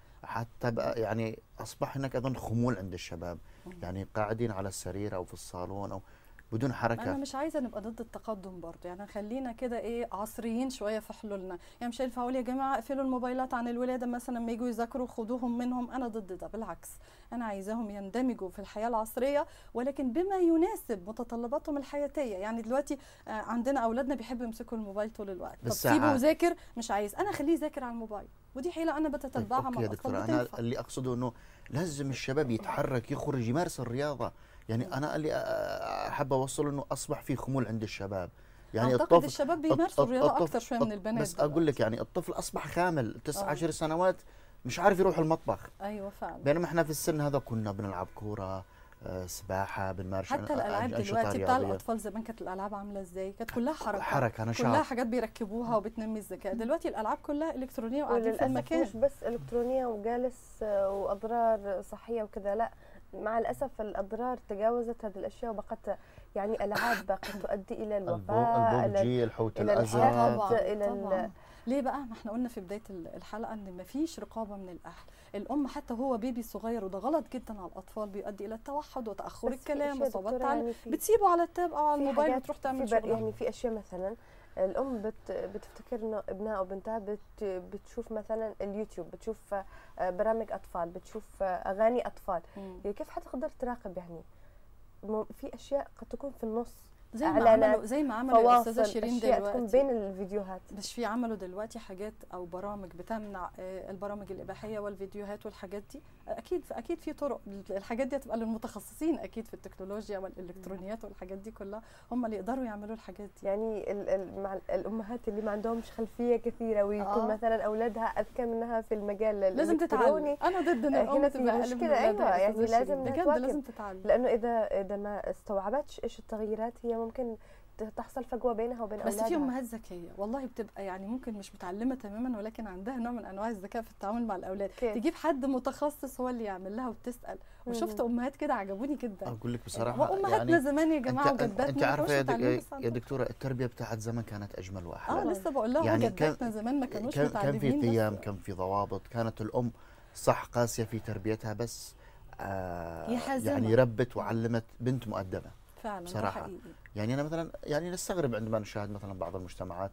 حتى بقى يعني اصبح هناك ايضا خمول عند الشباب مم. يعني قاعدين على السرير او في الصالون او بدون انا حركه مش عايزه نبقى ضد التقدم برضه يعني خلينا كده ايه عصريين شويه في حلولنا يعني مش هينفع اقول يا جماعه اقفلوا الموبايلات عن الولاده مثلا لما يجوا يذاكروا خدوهم منهم انا ضد ده بالعكس انا عايزاهم يندمجوا في الحياه العصريه ولكن بما يناسب متطلباتهم الحياتيه يعني دلوقتي آه، عندنا اولادنا بيحبوا يمسكوا الموبايل طول الوقت طب بالساعات. سيبه يذاكر مش عايز انا اخليه يذاكر على الموبايل ودي حيله انا طيب بتتبعها مع اوكي يا الاطفال دكتور انا بتنفع اللي اقصده انه لازم الشباب يتحرك يخرج يمارس الرياضه يعني انا اللي احب اوصل انه اصبح في خمول عند الشباب يعني اعتقد الطفل الشباب الط- بيمارسوا الط- الرياضه الطفل- اكتر شويه من الط- البنات بس اقول دلوقتي. لك يعني الطفل اصبح كامل تسع آه. عشر سنوات مش عارف يروح المطبخ ايوه فعلا بينما احنا في السن هذا كنا بنلعب كوره آه، سباحه بنمارس حتى أن- الالعاب أنشطة دلوقتي بتاع رياضية. الاطفال زمان كانت الالعاب عامله ازاي كانت كلها حركه حركه كلها نشاط حاجات بيركبوها وبتنمي الذكاء دلوقتي الالعاب كلها الكترونيه وقاعدين في وللأسف المكان مش بس إلكترونية وجالس آه، وأضرار صحية وكذا لا مع الأسف الأضرار تجاوزت هذه الأشياء وبقت يعني ألعاب قد تؤدي إلى البو- الوفاة إلى البوبجي الحوت إلى الازرق الحياة. طبعا إلى ال- طبعا ليه بقى ما احنا قلنا في بدايه ال- الحلقه ان مفيش رقابه من الاهل الام حتى هو بيبي صغير وده غلط جدا على الاطفال بيؤدي الى التوحد وتاخر بس في الكلام أشياء وصعوبات دكتورة التعلم يعني في- بتسيبه على التاب او على في الموبايل حاجات- وتروح تعمل في بر- شغلها يعني في اشياء مثلا الام بت بتفتكر انه ابنها او بنتها بت بتشوف مثلا اليوتيوب بتشوف آه، برامج اطفال بتشوف آه، اغاني اطفال مم. يعني كيف حتقدر تراقب يعني مو- في اشياء قد تكون في النص زي ما إعلانات، عملوا زي ما عملوا فواصل الاستاذه شيرين اشياء تكون دلوقتي بين الفيديوهات مش في عملوا دلوقتي حاجات او برامج بتمنع آه، البرامج الاباحيه والفيديوهات والحاجات دي اكيد اكيد في طرق الحاجات دي هتبقى للمتخصصين اكيد في التكنولوجيا والالكترونيات والحاجات دي كلها هم اللي يقدروا يعملوا الحاجات دي يعني ال ال مع ال- الامهات اللي ما عندهمش خلفيه كثيره ويكون آه. مثلا اولادها اذكى منها في المجال لازم الالكتروني تتعلم انا ضد ان آه، الام هنا في تبقى اقل من مشكلة، ولادها أيوة، يا يعني أستاذة لازم شيرين. إنها بجد تواكب. لازم تتعلم لانه اذا اذا ما استوعبتش ايش التغييرات هي ممكن ت- تحصل فجوه بينها وبين بس اولادها في امهات ذكيه والله بتبقى يعني ممكن مش متعلمه تماما ولكن عندها نوع من انواع الذكاء في التعامل مع الاولاد كيف؟ تجيب حد متخصص هو اللي يعمل لها وبتسال وشفت مهم. امهات كده عجبوني جدا اقول لك بصراحه وامهاتنا يعني زمان يا جماعه انت وجداتنا انت ما عارفه كانوش يا, متعلمين دك... بس عن يا دكتوره التربيه بتاعت زمان كانت اجمل اه واحلى لسه بقول لها يعني يعني كان- زمان ما كانوش كان متعلمين كان في بس- قيم كان في ضوابط كانت الام صح قاسيه في تربيتها بس آه هي حازمة. يعني ربت وعلمت بنت مؤدبه فعلا ده بصراحة. حقيقي يعني انا مثلا يعني نستغرب عندما نشاهد مثلا بعض المجتمعات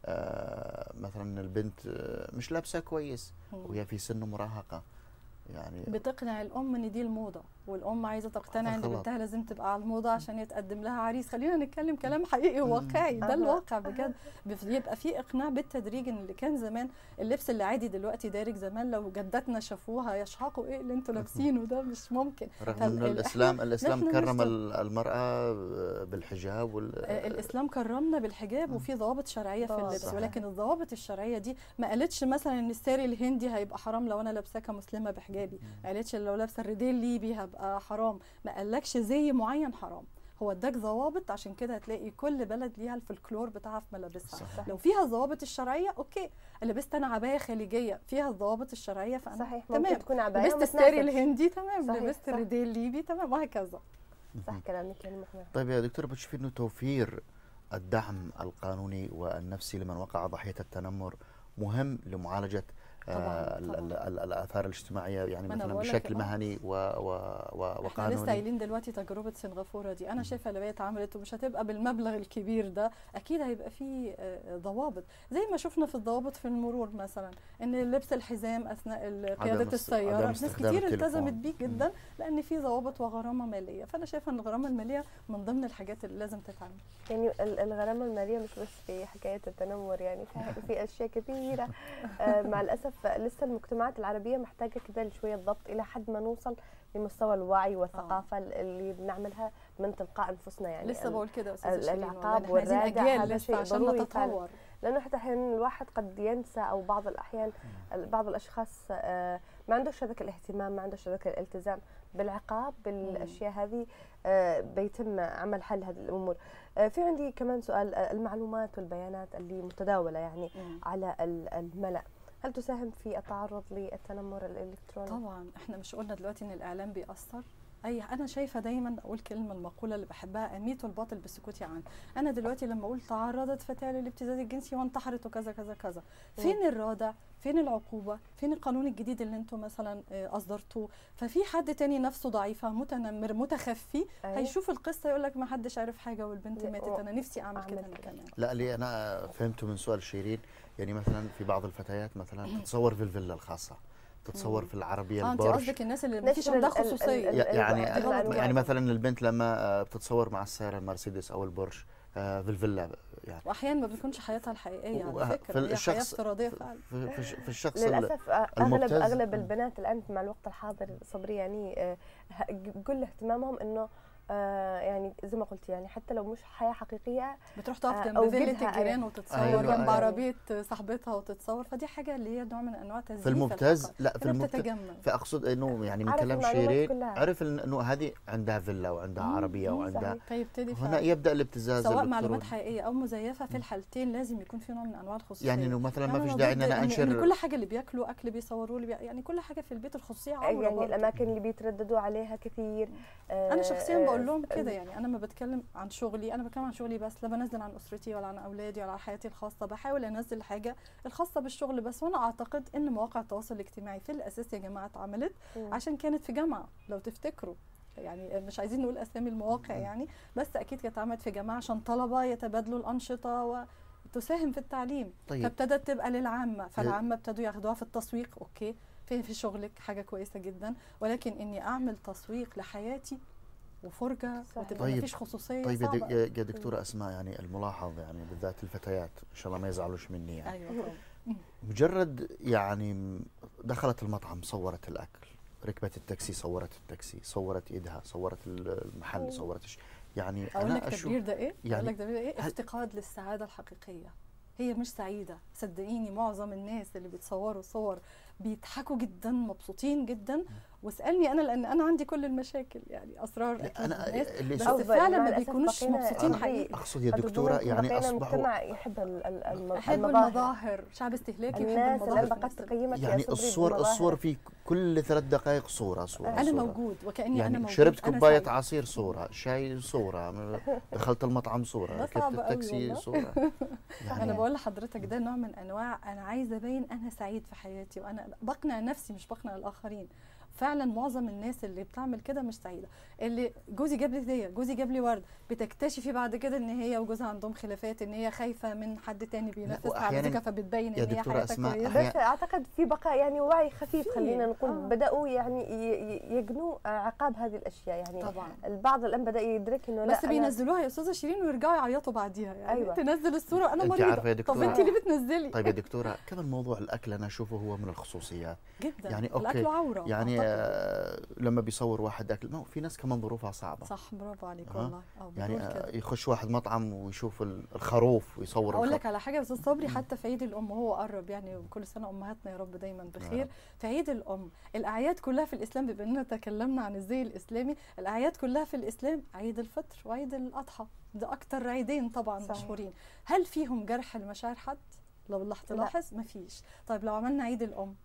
آه مثلا البنت آه مش لابسه كويس مم. وهي في سن مراهقه يعني بتقنع الام ان دي الموضه والام عايزه تقتنع ان خلاص. بنتها لازم تبقى على الموضه عشان يتقدم لها عريس خلينا نتكلم كلام حقيقي مم. وواقعي ده أها. الواقع بجد بيبقى في اقناع بالتدريج ان اللي كان زمان اللبس اللي عادي دلوقتي دارج زمان لو جداتنا شافوها يشحقوا ايه اللي انتوا لابسينه ده مش ممكن رغم فال- انه ال- الاسلام الاسلام نحن كرم نشتغل. ال- المراه بالحجاب وال آه، الاسلام كرمنا بالحجاب مم. وفي ضوابط شرعيه في ضوابط. اللبس صحيح. ولكن الضوابط الشرعيه دي ما قالتش مثلا ان الساري الهندي هيبقى حرام لو انا لابساه كمسلمه بحجابي ما قالتش لو لابسه الريديه الليبي هبقى حرام ما قالكش زي معين حرام هو اداك ضوابط عشان كده هتلاقي كل بلد ليها الفلكلور بتاعها في ملابسها صحيح. لو فيها الضوابط الشرعيه اوكي لبست انا عبايه خليجيه فيها الضوابط الشرعيه فانا صحيح ممكن تمام تكون عبايه لبست الساري ومتناسب. الهندي تمام صحيح، لبست صح. الريديه الليبي تمام وهكذا صح كلامك يعني محمد طيب يا دكتور بتشوفي انه توفير الدعم القانوني والنفسي لمن وقع ضحيه التنمر مهم لمعالجه آه، طبعاً، ال- طبعاً. ال- ال- الاثار الاجتماعيه يعني ما أنا مثلا بقول لك بشكل آه. مهني و و و احنا لسه وقانوني قايلين دلوقتي تجربه سنغافوره دي انا شايفه لو هي اتعملت ومش هتبقى بالمبلغ الكبير ده اكيد هيبقى في آه، ضوابط زي ما شفنا في الضوابط في المرور مثلا ان لبس الحزام اثناء ال- عدم قياده است- السياره عدم ناس استخدام كتير التزمت التليفون. بيه جدا لان في ضوابط وغرامه ماليه فانا شايفه ان الغرامه الماليه من ضمن الحاجات اللي لازم تتعمل يعني ال- الغرامة المالية مش بس في حكاية التنمر يعني في, في أشياء كثيرة آه، مع الأسف لسه المجتمعات العربية محتاجة كده شوية ضبط إلى حد ما نوصل لمستوى الوعي والثقافة اللي بنعملها من تلقاء أنفسنا يعني لسه ال- بقول كده يا استاذه ال- شيرين والله العقاب إن إحنا عايزين والرادع اجيال هذا لسه شيء عشان ضروري فعلاً. نتطور لانه حتى احيانا الواحد قد ينسى او بعض الاحيان بعض الاشخاص آه، ما عندوش هذاك الاهتمام ما عندوش هذاك الالتزام بالعقاب بالاشياء هذه آه، بيتم عمل حل هذه الامور آه، في عندي كمان سؤال آه، المعلومات والبيانات اللي متداوله يعني مم. على ال- الملأ هل تساهم في التعرض للتنمر الالكتروني طبعا احنا مش قلنا دلوقتي ان الاعلام بيأثر اي انا شايفه دايما اقول كلمه المقوله اللي بحبها اميت الباطل بالسكوت عنه انا دلوقتي لما اقول تعرضت فتاه للابتزاز الجنسي وانتحرت وكذا كذا كذا فين الرادع فين العقوبه فين القانون الجديد اللي انتم مثلا آه، اصدرتوه ففي حد تاني نفسه ضعيفه متنمر متخفي أيوة. هيشوف القصه يقول لك ما حدش عارف حاجه والبنت لا، ماتت و- انا نفسي اعمل كده أعمل انا كده. كمان لا اللي انا فهمته من سؤال شيرين يعني مثلا في بعض الفتيات مثلا تتصور في الفيلا الخاصه تتصور مم. في العربيه اه انت البورش قصدك الناس اللي ما فيش نشر عندها ال- ال- خصوصيه ال- يعني ال- المعلومات. يعني مثلا البنت لما آه، بتتصور مع السياره المرسيدس او البورش آه، في الفيلا يعني واحيانا ما بتكونش حياتها الحقيقيه و- على في فكره هي حياه الشخص- افتراضيه فعلا في, في, في الشخص ال- للاسف آه، اغلب المبتز. اغلب مم. البنات الان مع الوقت الحاضر صبري يعني آه، ه- كل اهتمامهم انه آه، يعني زي ما قلت يعني حتى لو مش حياه حقيقيه بتروح تقف آه، جنب أوجدها، فيلة أيوة. الجيران وتتصور أيوة، جنب أيوة. عربية صاحبتها وتتصور فدي حاجة اللي هي نوع من أنواع تزييف في المبتز الحقائق. لا في هنا المبتز بتتجمل فاقصد انه يعني من عرف كلام المعلومات شيرين كلها. عرف إن- انه هذه عندها فيلا وعندها مم، عربيه مم، وعندها صحيح. فيبتدي هنا فعلا يبدا الابتزاز سواء معلومات الإلكتروني. حقيقية أو مزيفة في الحالتين لازم يكون في نوع من أنواع الخصوصية يعني انه مثلا ما يعني فيش أنا داعي ان ضد انا إن- إن انشر كل حاجة اللي بياكلوا أكل بيصوروا لي بي... يعني كل حاجة في البيت الخصوصية عورة يعني برضه. الاماكن اللي بيترددوا عليها كثير انا شخصيا آه، بقول لهم آه، كده يعني انا ما بتكلم عن شغلي انا بتكلم عن شغلي بس لا بنزل عن اسرتي ولا عن اولادي ولا عن حياتي الخاصه بحاول انزل حاجه الخاصه بالشغل بس وانا اعتقد ان مواقع التواصل الاجتماعي في الاساس يا جماعه اتعملت مم. عشان كانت في جامعه لو تفتكروا يعني مش عايزين نقول اسامي المواقع يعني بس اكيد كانت اتعملت في جامعه عشان طلبه يتبادلوا الانشطه و تساهم في التعليم طيب فابتدت تبقى للعامه فالعامه ابتدوا ياخدوها في التسويق اوكي في في شغلك حاجه كويسه جدا ولكن اني اعمل تسويق لحياتي وفرجه صحيح. وتبقى طيب. مفيش خصوصيه طيب يا صعبة دك- يا يا دكتوره اسماء يعني الملاحظ يعني بالذات الفتيات ان شاء الله ما يزعلوش مني يعني ايوه طبعا مجرد يعني م- دخلت المطعم صورت الاكل ركبت التاكسي صورت التاكسي صورت ايدها صورت المحل مم. صورت الش- يعني اقول انا لك اشوف تبرير ده ايه؟ يعني اقول لك تبرير ايه؟ هل- افتقاد للسعاده الحقيقيه هي مش سعيده صدقيني معظم الناس اللي بيتصوروا صور بيضحكوا جدا مبسوطين جدا واسالني انا لان انا عندي كل المشاكل يعني اسرار لا، اكيد انا الناس اللي بس شوف- أو فعلا مع ما الأسف بيكونوش بقينا مبسوطين أغبياء. حقيقي اقصد يا قد دكتوره يكون يعني بقينا اصبحوا مجتمع يحب ال- ال- الم- احب المظاهر المظاهر شعب استهلاكي يحب الناس المظاهر الان في فقط نفس الوقت. تقيمك يا يعني صبري الصور بالمظاهر. الصور في كل ثلاث دقائق صوره صوره انا صورة. موجود وكاني انا يعني موجود شربت أنا كوبايه سعيد. عصير صوره شاي صوره دخلت المطعم صوره ده ركبت صعب قوي التاكسي والله. صوره انا يعني بقول لحضرتك ده نوع من انواع انا عايزه ابين انا سعيد في حياتي وانا بقنع نفسي مش بقنع الاخرين فعلا معظم الناس اللي بتعمل كده مش سعيده اللي جوزي جاب لي هديه جوزي جاب لي ورد بتكتشفي بعد كده ان هي وجوزها عندهم خلافات ان هي خايفه من حد تاني بينافسها على وأحياناً فكره فبتبين يا ان هي دكتورة حياتها أسماء كويسه بس اعتقد في بقاء يعني وعي خفيف في، خلينا نقول آه. بداوا يعني ي- ي- يجنوا عقاب هذه الاشياء يعني طبعا البعض الان بدا يدرك انه لا بس أنا- بينزلوها يا استاذه شيرين ويرجعوا يعيطوا بعديها يعني أيوة. تنزل الصوره انا أنت مريضه عارفة يا طب دكتورة- انت ليه بتنزلي طيب يا دكتوره كمان موضوع الاكل انا اشوفه هو من الخصوصيات جدا يعني أوكي، الاكل عوره يعني أعتقد. آه، لما بيصور واحد اكل ما هو في ناس كمان ظروفها صعبه صح برافو عليك أها. والله اه يعني بنقول كده. آه، يخش واحد مطعم ويشوف ال- الخروف ويصور اقول الخروف. لك على حاجه يا استاذ صبري حتى في عيد الام وهو قرب يعني وكل سنه امهاتنا يا رب دايما بخير نعم. في عيد الام الاعياد كلها في الاسلام بما اننا تكلمنا عن الزي الاسلامي الاعياد كلها في الاسلام عيد الفطر وعيد الاضحى ده اكتر عيدين طبعا صحيح. مشهورين هل فيهم جرح لمشاعر حد لو اللي تلاحظ مفيش طيب لو عملنا عيد الام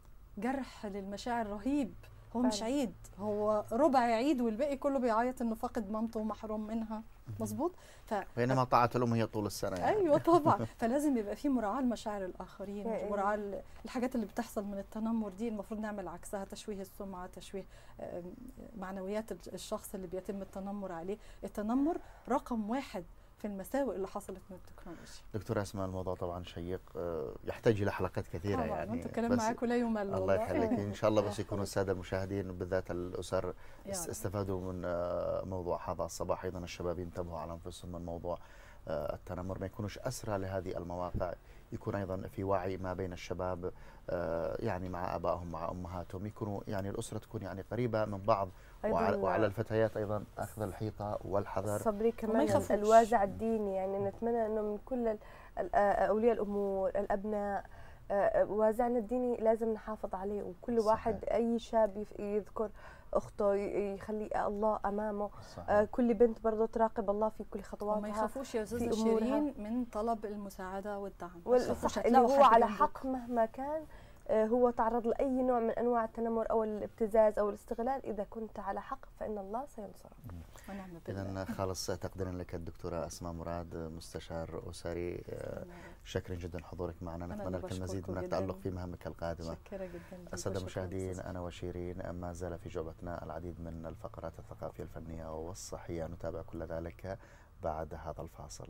جرح للمشاعر رهيب هو مش فعلا. عيد هو ربع عيد والباقي كله بيعيط انه فاقد مامته ومحروم منها مظبوط ف بينما طاعه الام هي طول السنه يعني. ايوه طبعا فلازم يبقى في مراعاه لمشاعر الاخرين إيه. مراعاه ل- الحاجات اللي بتحصل من التنمر دي المفروض نعمل عكسها تشويه السمعه تشويه آم، معنويات الج- الشخص اللي بيتم التنمر عليه التنمر رقم واحد في المساوئ اللي حصلت من التكنولوجيا دكتورة اسماء الموضوع طبعا شيق آه، يحتاج الى حلقات كثيره طبعا يعني وانت الكلام بس معاكم لا يمل الله والله. يخليك ان شاء الله بس آه، يكونوا خلاص. الساده المشاهدين بالذات الاسر يا است- رب. استفادوا من آه، موضوع هذا الصباح ايضا الشباب ينتبهوا على انفسهم من موضوع آه، التنمر ما يكونوش اسرى لهذه المواقع يكون ايضا في وعي ما بين الشباب آه، يعني مع ابائهم مع امهاتهم يكونوا يعني الاسره تكون يعني قريبه من بعض وعلى, وعلى الفتيات ايضا اخذ الحيطه والحذر صبري وما كمان يخافوش. الوازع الديني يعني نتمنى انه من كل ال- ال- آه، اولياء الامور الابناء آه، وازعنا الديني لازم نحافظ عليه وكل صحيح. واحد اي شاب يف- يذكر اخته ي- يخلي الله امامه صحيح. آه، كل بنت برضه تراقب الله في كل وما خطواتها يخافوش يا استاذه في أمورها. شيرين من طلب المساعده والدعم ما وال- يخافوش، صح اللي هتلاقوا هو حد على جنبك. حق مهما كان آه، هو تعرض لاي نوع من انواع التنمر او الابتزاز او الاستغلال اذا كنت على حق فان الله سينصرك ونعم بالله اذا خالص تقديرا لك الدكتوره اسماء مراد مستشار اسري آه، شكرا جدا حضورك معنا أنا نتمنى اللي لك المزيد بشكركم من جداً. التالق في مهامك القادمه متشكره جدا ليك السادة وشكراً المشاهدين أستاذ أنا وشيرين ما زال في جعبتنا العديد من الفقرات الثقافية الفنية والصحية نتابع كل ذلك بعد هذا الفاصل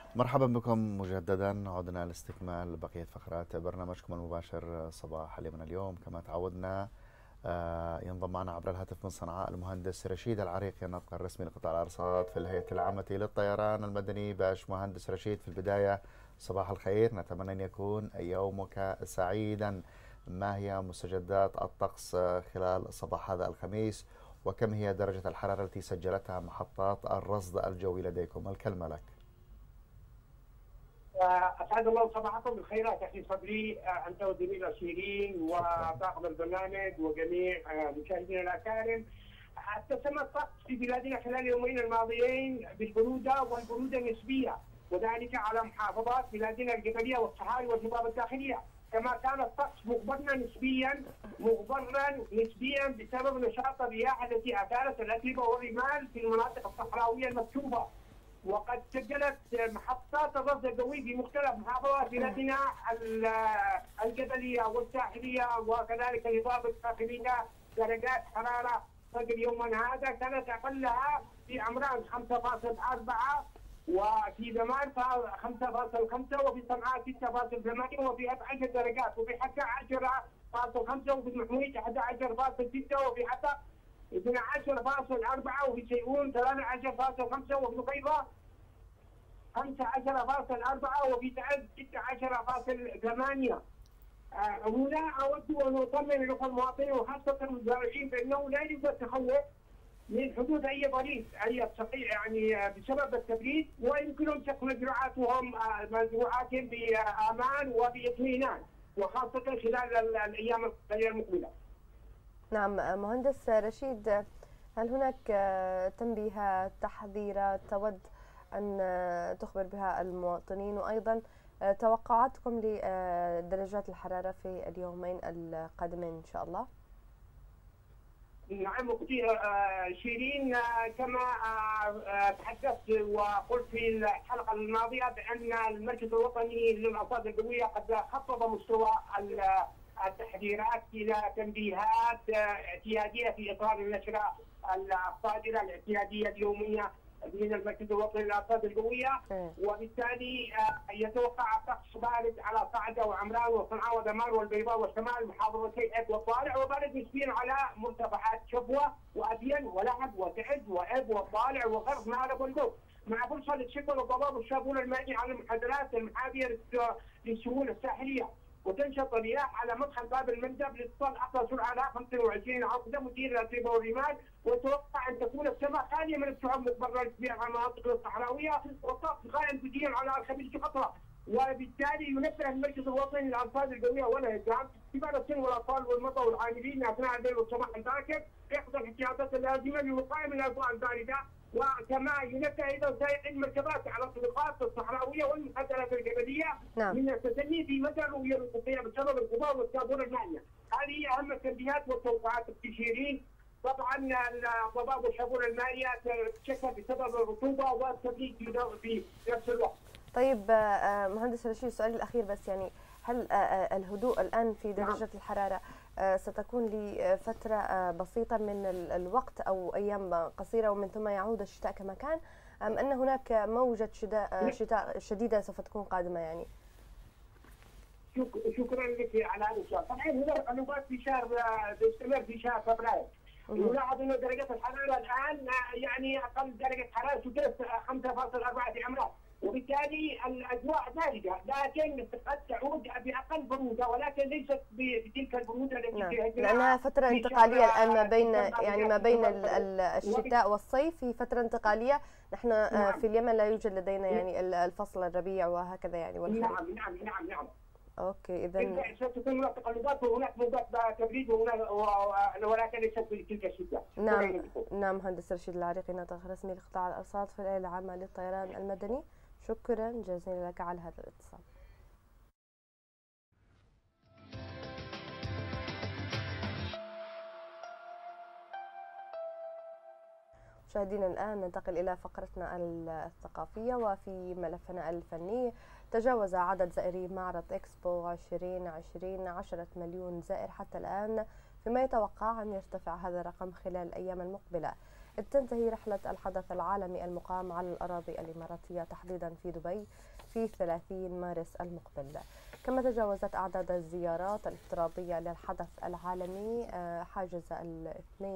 مرحبا بكم مجددا عدنا لاستكمال بقية فقرات برنامجكم المباشر صباح اليوم اليوم كما تعودنا آه، ينضم معنا عبر الهاتف من صنعاء المهندس رشيد العريقي الناطق الرسمي لقطاع الارصاد في الهيئه العامه للطيران المدني باش مهندس رشيد في البدايه صباح الخير نتمنى ان يكون يومك سعيدا ما هي مستجدات الطقس خلال صباح هذا الخميس وكم هي درجه الحراره التي سجلتها محطات الرصد الجوي لديكم الكلمه لك اسعد الله صباحكم بالخيرات اخي صبري انت والزميله شيرين وطاقم البرنامج وجميع مشاهدينا الاكارم اتسم الطقس في بلادنا خلال اليومين الماضيين بالبروده والبروده النسبيه وذلك على محافظات بلادنا الجبليه والصحاري والهضاب الداخليه كما كان الطقس مغبرا نسبيا مغبرا نسبيا بسبب نشاط الرياح التي اثارت الاتربه والرمال في المناطق الصحراويه المكتوبه وقد سجلت محطات الرصد الجوي في مختلف محافظات بلادنا الجبليه والساحليه وكذلك الهضاب الداخليه درجات حراره فجر يومنا هذا كانت اقلها في عمران 5.4 وفي دمار 5.5 وفي صنعاء 6.8 وفي 10 درجات وفي حكا 10.5 وفي المحمود 11.6 وفي حتى 12.4 وفي شيئون 13.5 وفي نقيضة 15.4 وفي تعز 16.8 هنا أود أن أطمن الأخوة المواطنين وخاصة المزارعين بأنه لا يوجد تخوف من حدوث أي ضريب أي يعني بسبب التبريد ويمكنهم شق مزروعاتهم مزروعاتهم بأمان وبإطمئنان وخاصة خلال الأيام المقبلة. نعم مهندس رشيد هل هناك تنبيهات تحذيرات تود أن تخبر بها المواطنين وأيضا توقعاتكم لدرجات الحرارة في اليومين القادمين إن شاء الله نعم اختي شيرين كما تحدثت وقلت في الحلقه الماضيه بان المركز الوطني للارصاد الجويه قد خفض مستوى التحذيرات الى تنبيهات اعتياديه في اطار النشره الصادره الاعتياديه اليوميه من المركز الوطني للارصاد الجويه وبالتالي يتوقع طقس بارد على صعده وعمران وصنعاء ودمار والبيضاء والشمال محافظتي اب والطالع وبارد نسبيا على مرتفعات شبوه وابين ولعب وتعز واب والطالع وغرب مارب والقوس مع فرصه للشكوى والضباب والشابون المائي على المحاذرات المحاذيه للسهول الساحليه وتنشط الرياح على مدخل باب المندب لاتصال اقصى سرعه على 25 عقده مدير الاتربه والرمال وتوقع ان تكون السماء خاليه من السحب مقبره نسبيا على المناطق الصحراويه والطقس غائم جزئيا على الخليج القطره وبالتالي ينبه المركز الوطني للارصاد الجويه والهجام كبار السن والاطفال والمرضى والعاملين اثناء الليل والصباح الباكر ياخذ الاحتياطات اللازمه للوقايه من الاجواء البارده وكما ينبه ايضا سائقين المركبات على الطرقات الصحراويه والمحددات الجبليه نعم. من التسني في مدى الرؤيه الافقيه بسبب الغبار والتابور المائيه. هذه هي اهم التنبيهات والتوقعات التشيرين. طبعا الضباب والشابور المائيه تتشكل بسبب الرطوبه والتبريد في نفس الوقت. طيب مهندس رشيد السؤال الاخير بس يعني هل الهدوء الان في درجه الحراره ستكون لفترة بسيطة من الوقت أو أيام قصيرة ومن ثم يعود الشتاء كما كان أم أن هناك موجة شتاء, شتاء شديدة سوف تكون قادمة يعني شكرا لك على هذا السؤال طبعا هناك تقلبات في شهر تستمر في شهر فبراير نلاحظ انه درجه الحراره الان يعني اقل درجه حراره تدرس 5.4 في عمران وبالتالي الاجواء بارده لكن قد تعود باقل بروده ولكن ليست بتلك البروده التي نعم. لانها فتره انتقاليه الان ما بين يعني ما بين الشتاء والصيف في فتره انتقاليه نحن نعم. في اليمن لا يوجد لدينا يعني الفصل الربيع وهكذا يعني والخريف نعم نعم نعم نعم اوكي اذا ستكون هناك تقلبات وهناك موجات تبريد ولكن ليست بتلك الشده نعم نعم مهندس رشيد العريقي ناطق رسمي لقطاع الارصاد في الهيئه العامه للطيران المدني شكرا جزيلا لك على هذا الاتصال مشاهدينا الآن ننتقل إلى فقرتنا الثقافية وفي ملفنا الفني تجاوز عدد زائري معرض إكسبو 2020 عشرة مليون زائر حتى الآن فيما يتوقع أن يرتفع هذا الرقم خلال الأيام المقبلة تنتهي رحلة الحدث العالمي المقام على الأراضي الإماراتية تحديدا في دبي في 30 مارس المقبل كما تجاوزت أعداد الزيارات الافتراضية للحدث العالمي آه، حاجز ال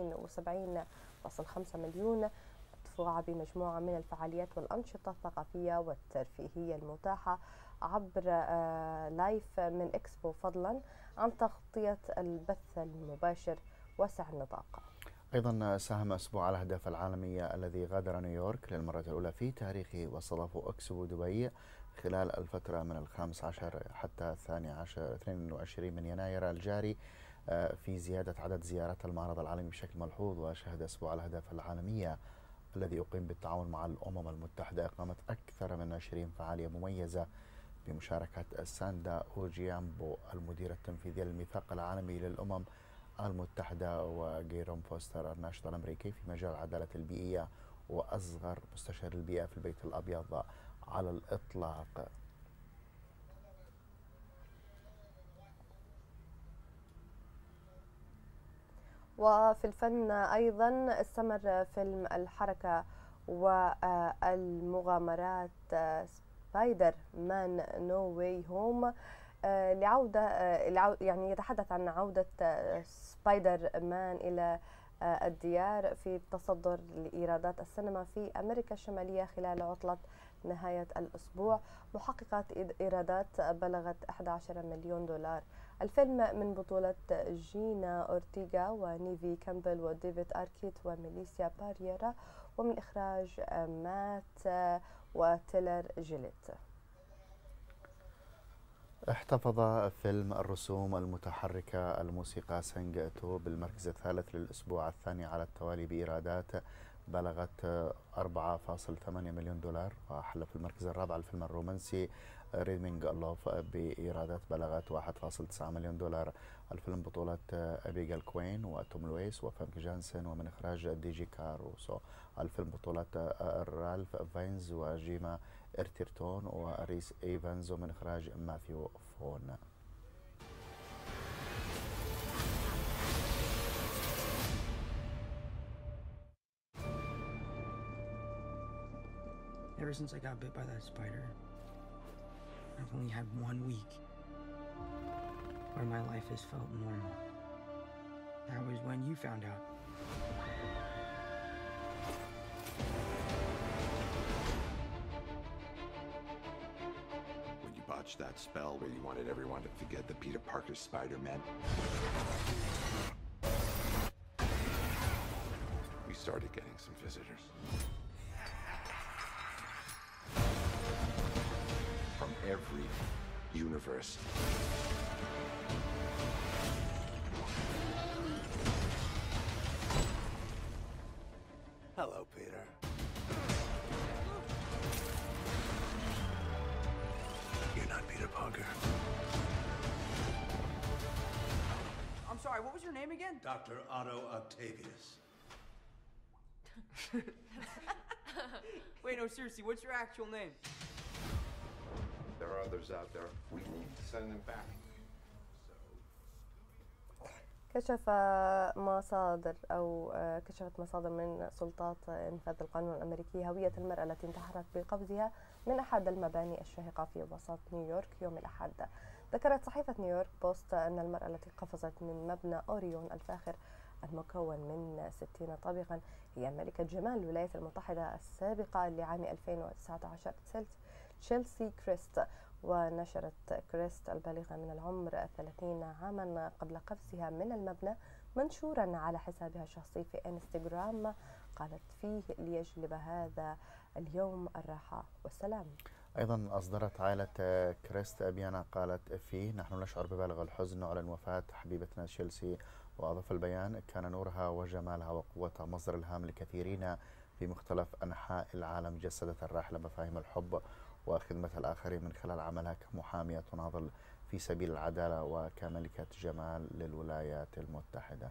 72.5 مليون مدفوعة بمجموعة من الفعاليات والأنشطة الثقافية والترفيهية المتاحة عبر آه، لايف من إكسبو فضلا عن تغطية البث المباشر واسع النطاق أيضا ساهم أسبوع الأهداف العالمية الذي غادر نيويورك للمرة الأولى في تاريخه واستضافه أكسبو دبي خلال الفترة من الخامس عشر حتى الثاني عشر 22 من يناير الجاري آه، في زيادة عدد زيارات المعرض العالمي بشكل ملحوظ وشهد أسبوع الأهداف العالمية الذي يقيم بالتعاون مع الأمم المتحدة إقامة أكثر من 20 فعالية مميزة بمشاركة ساندا أوجيامبو المدير التنفيذي للميثاق العالمي للأمم المتحدة وجيروم فوستر الناشط الأمريكي في مجال العدالة البيئية وأصغر مستشار البيئة في البيت الأبيض على الإطلاق وفي الفن أيضا استمر فيلم الحركة والمغامرات سبايدر مان نو واي هوم لعودة آه، يعني يتحدث عن عودة سبايدر مان إلى آه، الديار في التصدر لإيرادات السينما في أمريكا الشمالية خلال عطلة نهاية الأسبوع محققة إيرادات بلغت 11 مليون دولار الفيلم من بطولة جينا أورتيغا ونيفي كامبل وديفيد أركيت وميليسيا باريرا ومن إخراج مات وتيلر جيليت احتفظ فيلم الرسوم المتحركة الموسيقى سانجاتو بالمركز الثالث للأسبوع الثاني على التوالي بإيرادات بلغت 4.8 مليون دولار وحل في المركز الرابع الفيلم الرومانسي ريدمينج لوف بإيرادات بلغت 1.9 مليون دولار الفيلم بطولة أبيجال كوين وتوم لويس وفرانك جانسون ومن إخراج دي جي كاروسو الفيلم بطولة رالف فاينز وجيما إرتيرتون وريس إيفانز ومن إخراج ماثيو فون Ever since I got bit by that spider, I've only had one week where my life has felt normal. That was when you found out. When you botched that spell where you wanted everyone to forget that Peter Parker's Spider-Man. We started getting some visitors. From every universe. Hello, Peter. You're not Peter Parker. I'm sorry, what was your name again? Dr. Otto Octavius. Wait, no, seriously, what's your actual name? There are others out there. We need to send them back. كشف مصادر أو كشفت مصادر من سلطات إنفاذ القانون الأمريكي هوية المرأة التي انتحرت بقفزها من أحد المباني الشاهقة في وسط نيويورك يوم الأحد ذكرت صحيفة نيويورك بوست أن المرأة التي قفزت من مبنى أوريون الفاخر المكون من 60 طابقا هي ملكة جمال الولايات المتحدة السابقة لعام 2019 تشيلسي كريست ونشرت كريست البالغة من العمر 30 عاما قبل قفزها من المبنى منشورا على حسابها الشخصي في انستغرام قالت فيه ليجلب هذا اليوم الراحة والسلام أيضا أصدرت عائلة كريست بيانا قالت فيه نحن نشعر ببالغ الحزن نعلن وفاة حبيبتنا تشيلسي وأضاف البيان كان نورها وجمالها وقوتها مصدر الهام لكثيرين في مختلف أنحاء العالم جسدت الراحلة مفاهيم الحب وخدمة الآخرين من خلال عملها كمحامية تناضل في سبيل العدالة وكملكة جمال للولايات المتحدة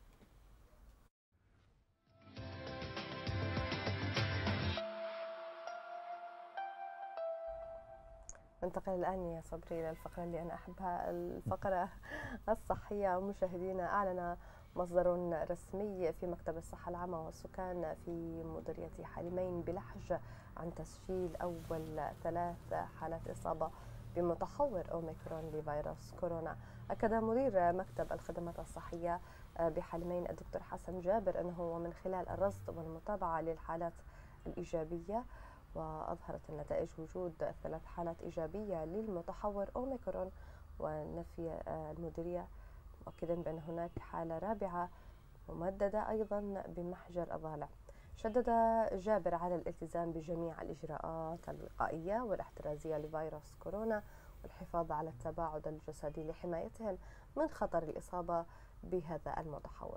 ننتقل الآن يا صبري إلى الفقرة اللي أنا أحبها الفقرة الصحية مشاهدينا أعلن مصدر رسمي في مكتب الصحة العامة والسكان في مديرية حليمين بلحج عن تسجيل أول ثلاث حالات إصابة بمتحور أوميكرون لفيروس كورونا أكد مدير مكتب الخدمات الصحية بحلمين الدكتور حسن جابر أنه ومن خلال الرصد والمتابعة للحالات الإيجابية وأظهرت النتائج وجود ثلاث حالات إيجابية للمتحور أوميكرون ونفي المديرية مؤكدا بأن هناك حالة رابعة ممددة أيضا بمحجر الضالع شدد جابر على الالتزام بجميع الإجراءات الوقائية والاحترازية لفيروس كورونا والحفاظ على التباعد الجسدي لحمايتهم من خطر الإصابة بهذا المتحور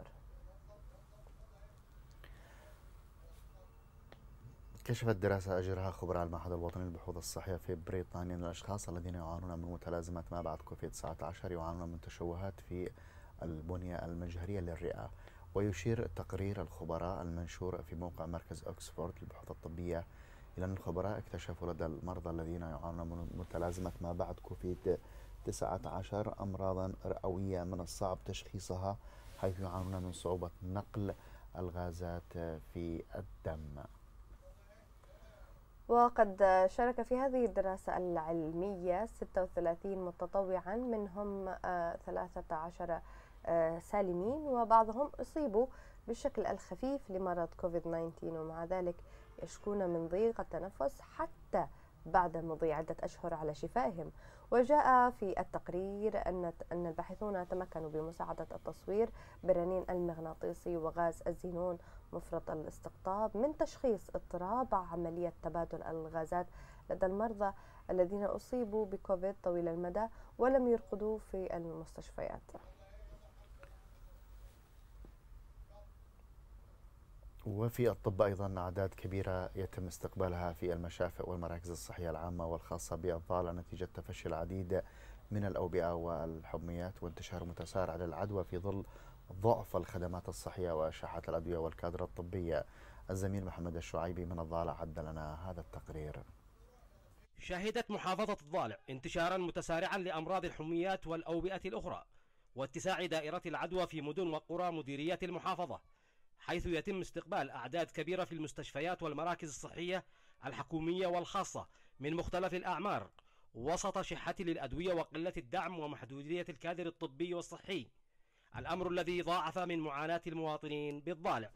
كشفت دراسة أجرها خبراء المعهد الوطني للبحوث الصحية في بريطانيا أن الأشخاص الذين يعانون من متلازمات ما بعد كوفيد 19 يعانون من تشوهات في البنية المجهرية للرئة ويشير تقرير الخبراء المنشور في موقع مركز أكسفورد للبحوث الطبية إلى أن الخبراء اكتشفوا لدى المرضى الذين يعانون من متلازمة ما بعد كوفيد 19 أمراضا رئوية من الصعب تشخيصها حيث يعانون من صعوبة نقل الغازات في الدم وقد شارك في هذه الدراسة العلمية 36 متطوعا منهم 13 سالمين وبعضهم أصيبوا بالشكل الخفيف لمرض كوفيد 19 ومع ذلك يشكون من ضيق التنفس حتى بعد مضي عدة أشهر على شفائهم وجاء في التقرير أن أن الباحثون تمكنوا بمساعدة التصوير بالرنين المغناطيسي وغاز الزينون مفرط الاستقطاب من تشخيص اضطراب عملية تبادل الغازات لدى المرضى الذين أصيبوا بكوفيد طويل المدى ولم يرقدوا في المستشفيات وفي الطب أيضا أعداد كبيرة يتم استقبالها في المشافئ والمراكز الصحية العامة الخاصة بالضالع نتيجة تفشي العديد من الأوبئة والحميات وانتشار متسارع للعدوى في ظل ضعف الخدمات الصحية وشحة الأدوية والكادر الطبية الزميل محمد الشعيبي من الضالع عد لنا هذا التقرير شهدت محافظة الضالع انتشارا متسارعا لأمراض الحميات والأوبئة الأخرى واتساع دائرة العدوى في مدن وقرى مديرية المحافظة حيث يتم استقبال أعداد كبيرة في المستشفيات والمراكز الصحية الحكومية والخاصة من مختلف الأعمار وسط شحة للأدوية وقلة الدعم ومحدودية الكادر الطبي والصحي الأمر الذي ضاعف من معاناة المواطنين بالضالع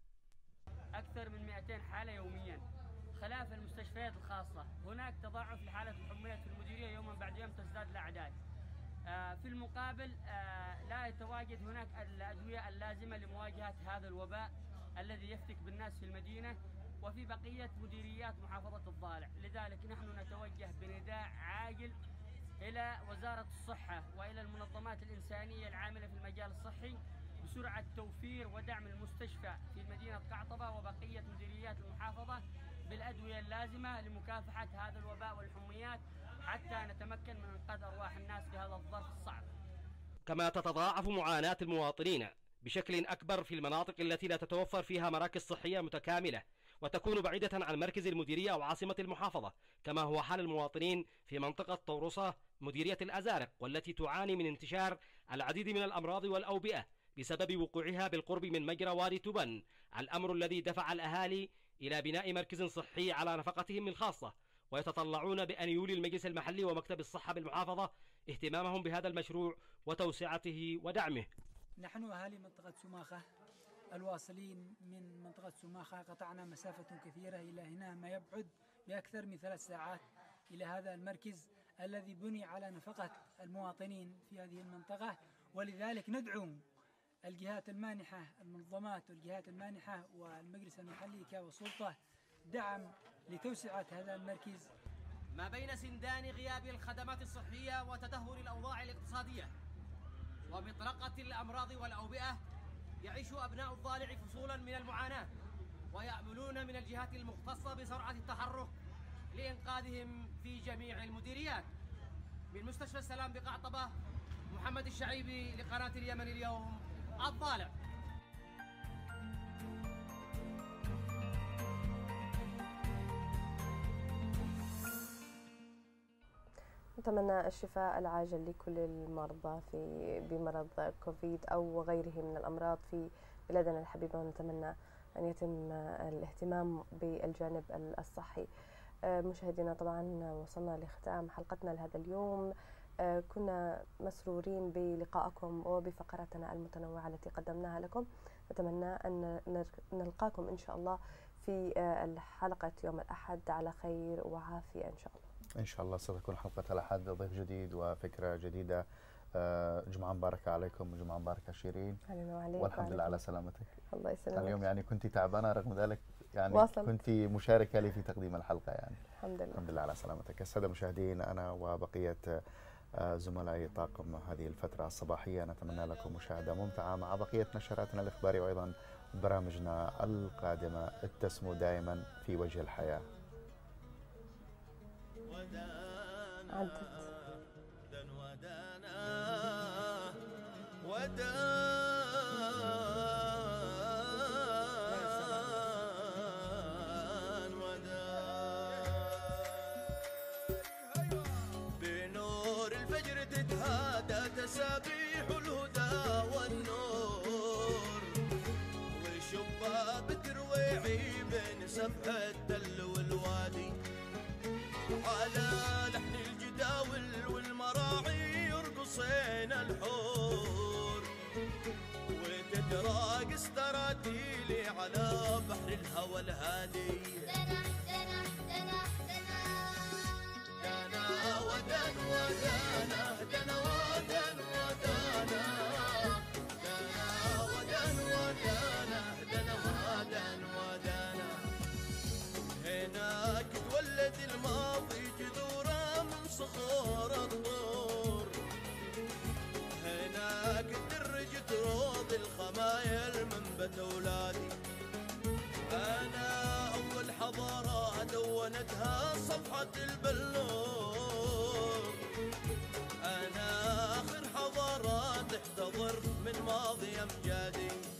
أكثر من 200 حالة يوميا خلاف المستشفيات الخاصة هناك تضاعف لحالة الحميات في المديرية يوما بعد يوم تزداد الأعداد آه، في المقابل آه، لا يتواجد هناك الأدوية اللازمة لمواجهة هذا الوباء الذي يفتك بالناس في المدينة وفي بقية مديريات محافظة الضالع لذلك نحن نتوجه بنداء عاجل إلى وزارة الصحة وإلى المنظمات الإنسانية العاملة في المجال الصحي بسرعة توفير ودعم المستشفى في مدينة قعطبة وبقية مديريات المحافظة بالأدوية اللازمة لمكافحة هذا الوباء والحميات حتى نتمكن من انقاذ ارواح الناس في هذا الظرف الصعب. كما تتضاعف معاناه المواطنين بشكل اكبر في المناطق التي لا تتوفر فيها مراكز صحيه متكامله وتكون بعيدة عن مركز المديرية أو عاصمة المحافظة كما هو حال المواطنين في منطقة طورصة مديرية الأزارق والتي تعاني من انتشار العديد من الأمراض والأوبئة بسبب وقوعها بالقرب من مجرى وادي تبن الأمر الذي دفع الأهالي إلى بناء مركز صحي على نفقتهم الخاصة ويتطلعون بأن يولي المجلس المحلي ومكتب الصحة بالمحافظة اهتمامهم بهذا المشروع وتوسعته ودعمه نحن أهالي منطقة سماخة الواصلين من منطقة سماخة قطعنا مسافة كثيرة إلى هنا ما يبعد بأكثر من ثلاث ساعات إلى هذا المركز الذي بني على نفقة المواطنين في هذه المنطقة ولذلك ندعو الجهات المانحة المنظمات والجهات المانحة والمجلس المحلي كوسلطة دعم لتوسعة هذا المركز ما بين سندان غياب الخدمات الصحية وتدهور الأوضاع الاقتصادية ومطرقة الأمراض والأوبئة يعيش أبناء الضالع فصولا من المعاناة ويأملون من الجهات المختصة بسرعة التحرك لإنقاذهم في جميع المديريات من مستشفى السلام بقعطبة محمد الشعيبي لقناة اليمن اليوم الضالع نتمنى الشفاء العاجل لكل المرضى في بمرض كوفيد أو غيره من الأمراض في بلادنا الحبيبة ونتمنى أن يتم الاهتمام بالجانب الصحي آه، مشاهدينا طبعا وصلنا لختام حلقتنا لهذا اليوم آه، كنا مسرورين بلقائكم وبفقراتنا المتنوعة التي قدمناها لكم نتمنى أن نر- نلقاكم إن شاء الله في آه، الحلقة يوم الأحد على خير وعافية إن شاء الله ان شاء الله ستكون حلقه الاحد ضيف جديد وفكره جديده آه، جمعه مباركه عليكم وجمعه مباركه شيرين علينا وعليك والحمد لله وعليكم. على سلامتك الله يسلمك اليوم يعني كنت تعبانه رغم ذلك يعني واصل. كنت مشاركه لي في تقديم الحلقه يعني الحمد لله الحمد لله على سلامتك الساده المشاهدين انا وبقيه آه، زملائي طاقم هذه الفتره الصباحيه نتمنى لكم مشاهده ممتعه مع بقيه نشراتنا الاخباريه وايضا برامجنا القادمه اتسموا دائما في وجه الحياه عدت بنور الفجر تتهادى تسابيح الهدى والنور وشباب ترويعي بين سفح التل والوادي على لحن الجداول والمراعي يرقصين الحور وتتراقص تراتيلي على بحر الهوى الهادي دنا ودن ودانا دنا ودن ودانا دنا ودن ودانا دنا ودن ودانا هناك تولد الماضي جذوره من صخور الطور هناك تدرج تروض الخمايل منبت اولادي انا اول حضاره دونتها صفحه البلور انا اخر حضاره تحتضر من ماضي امجادي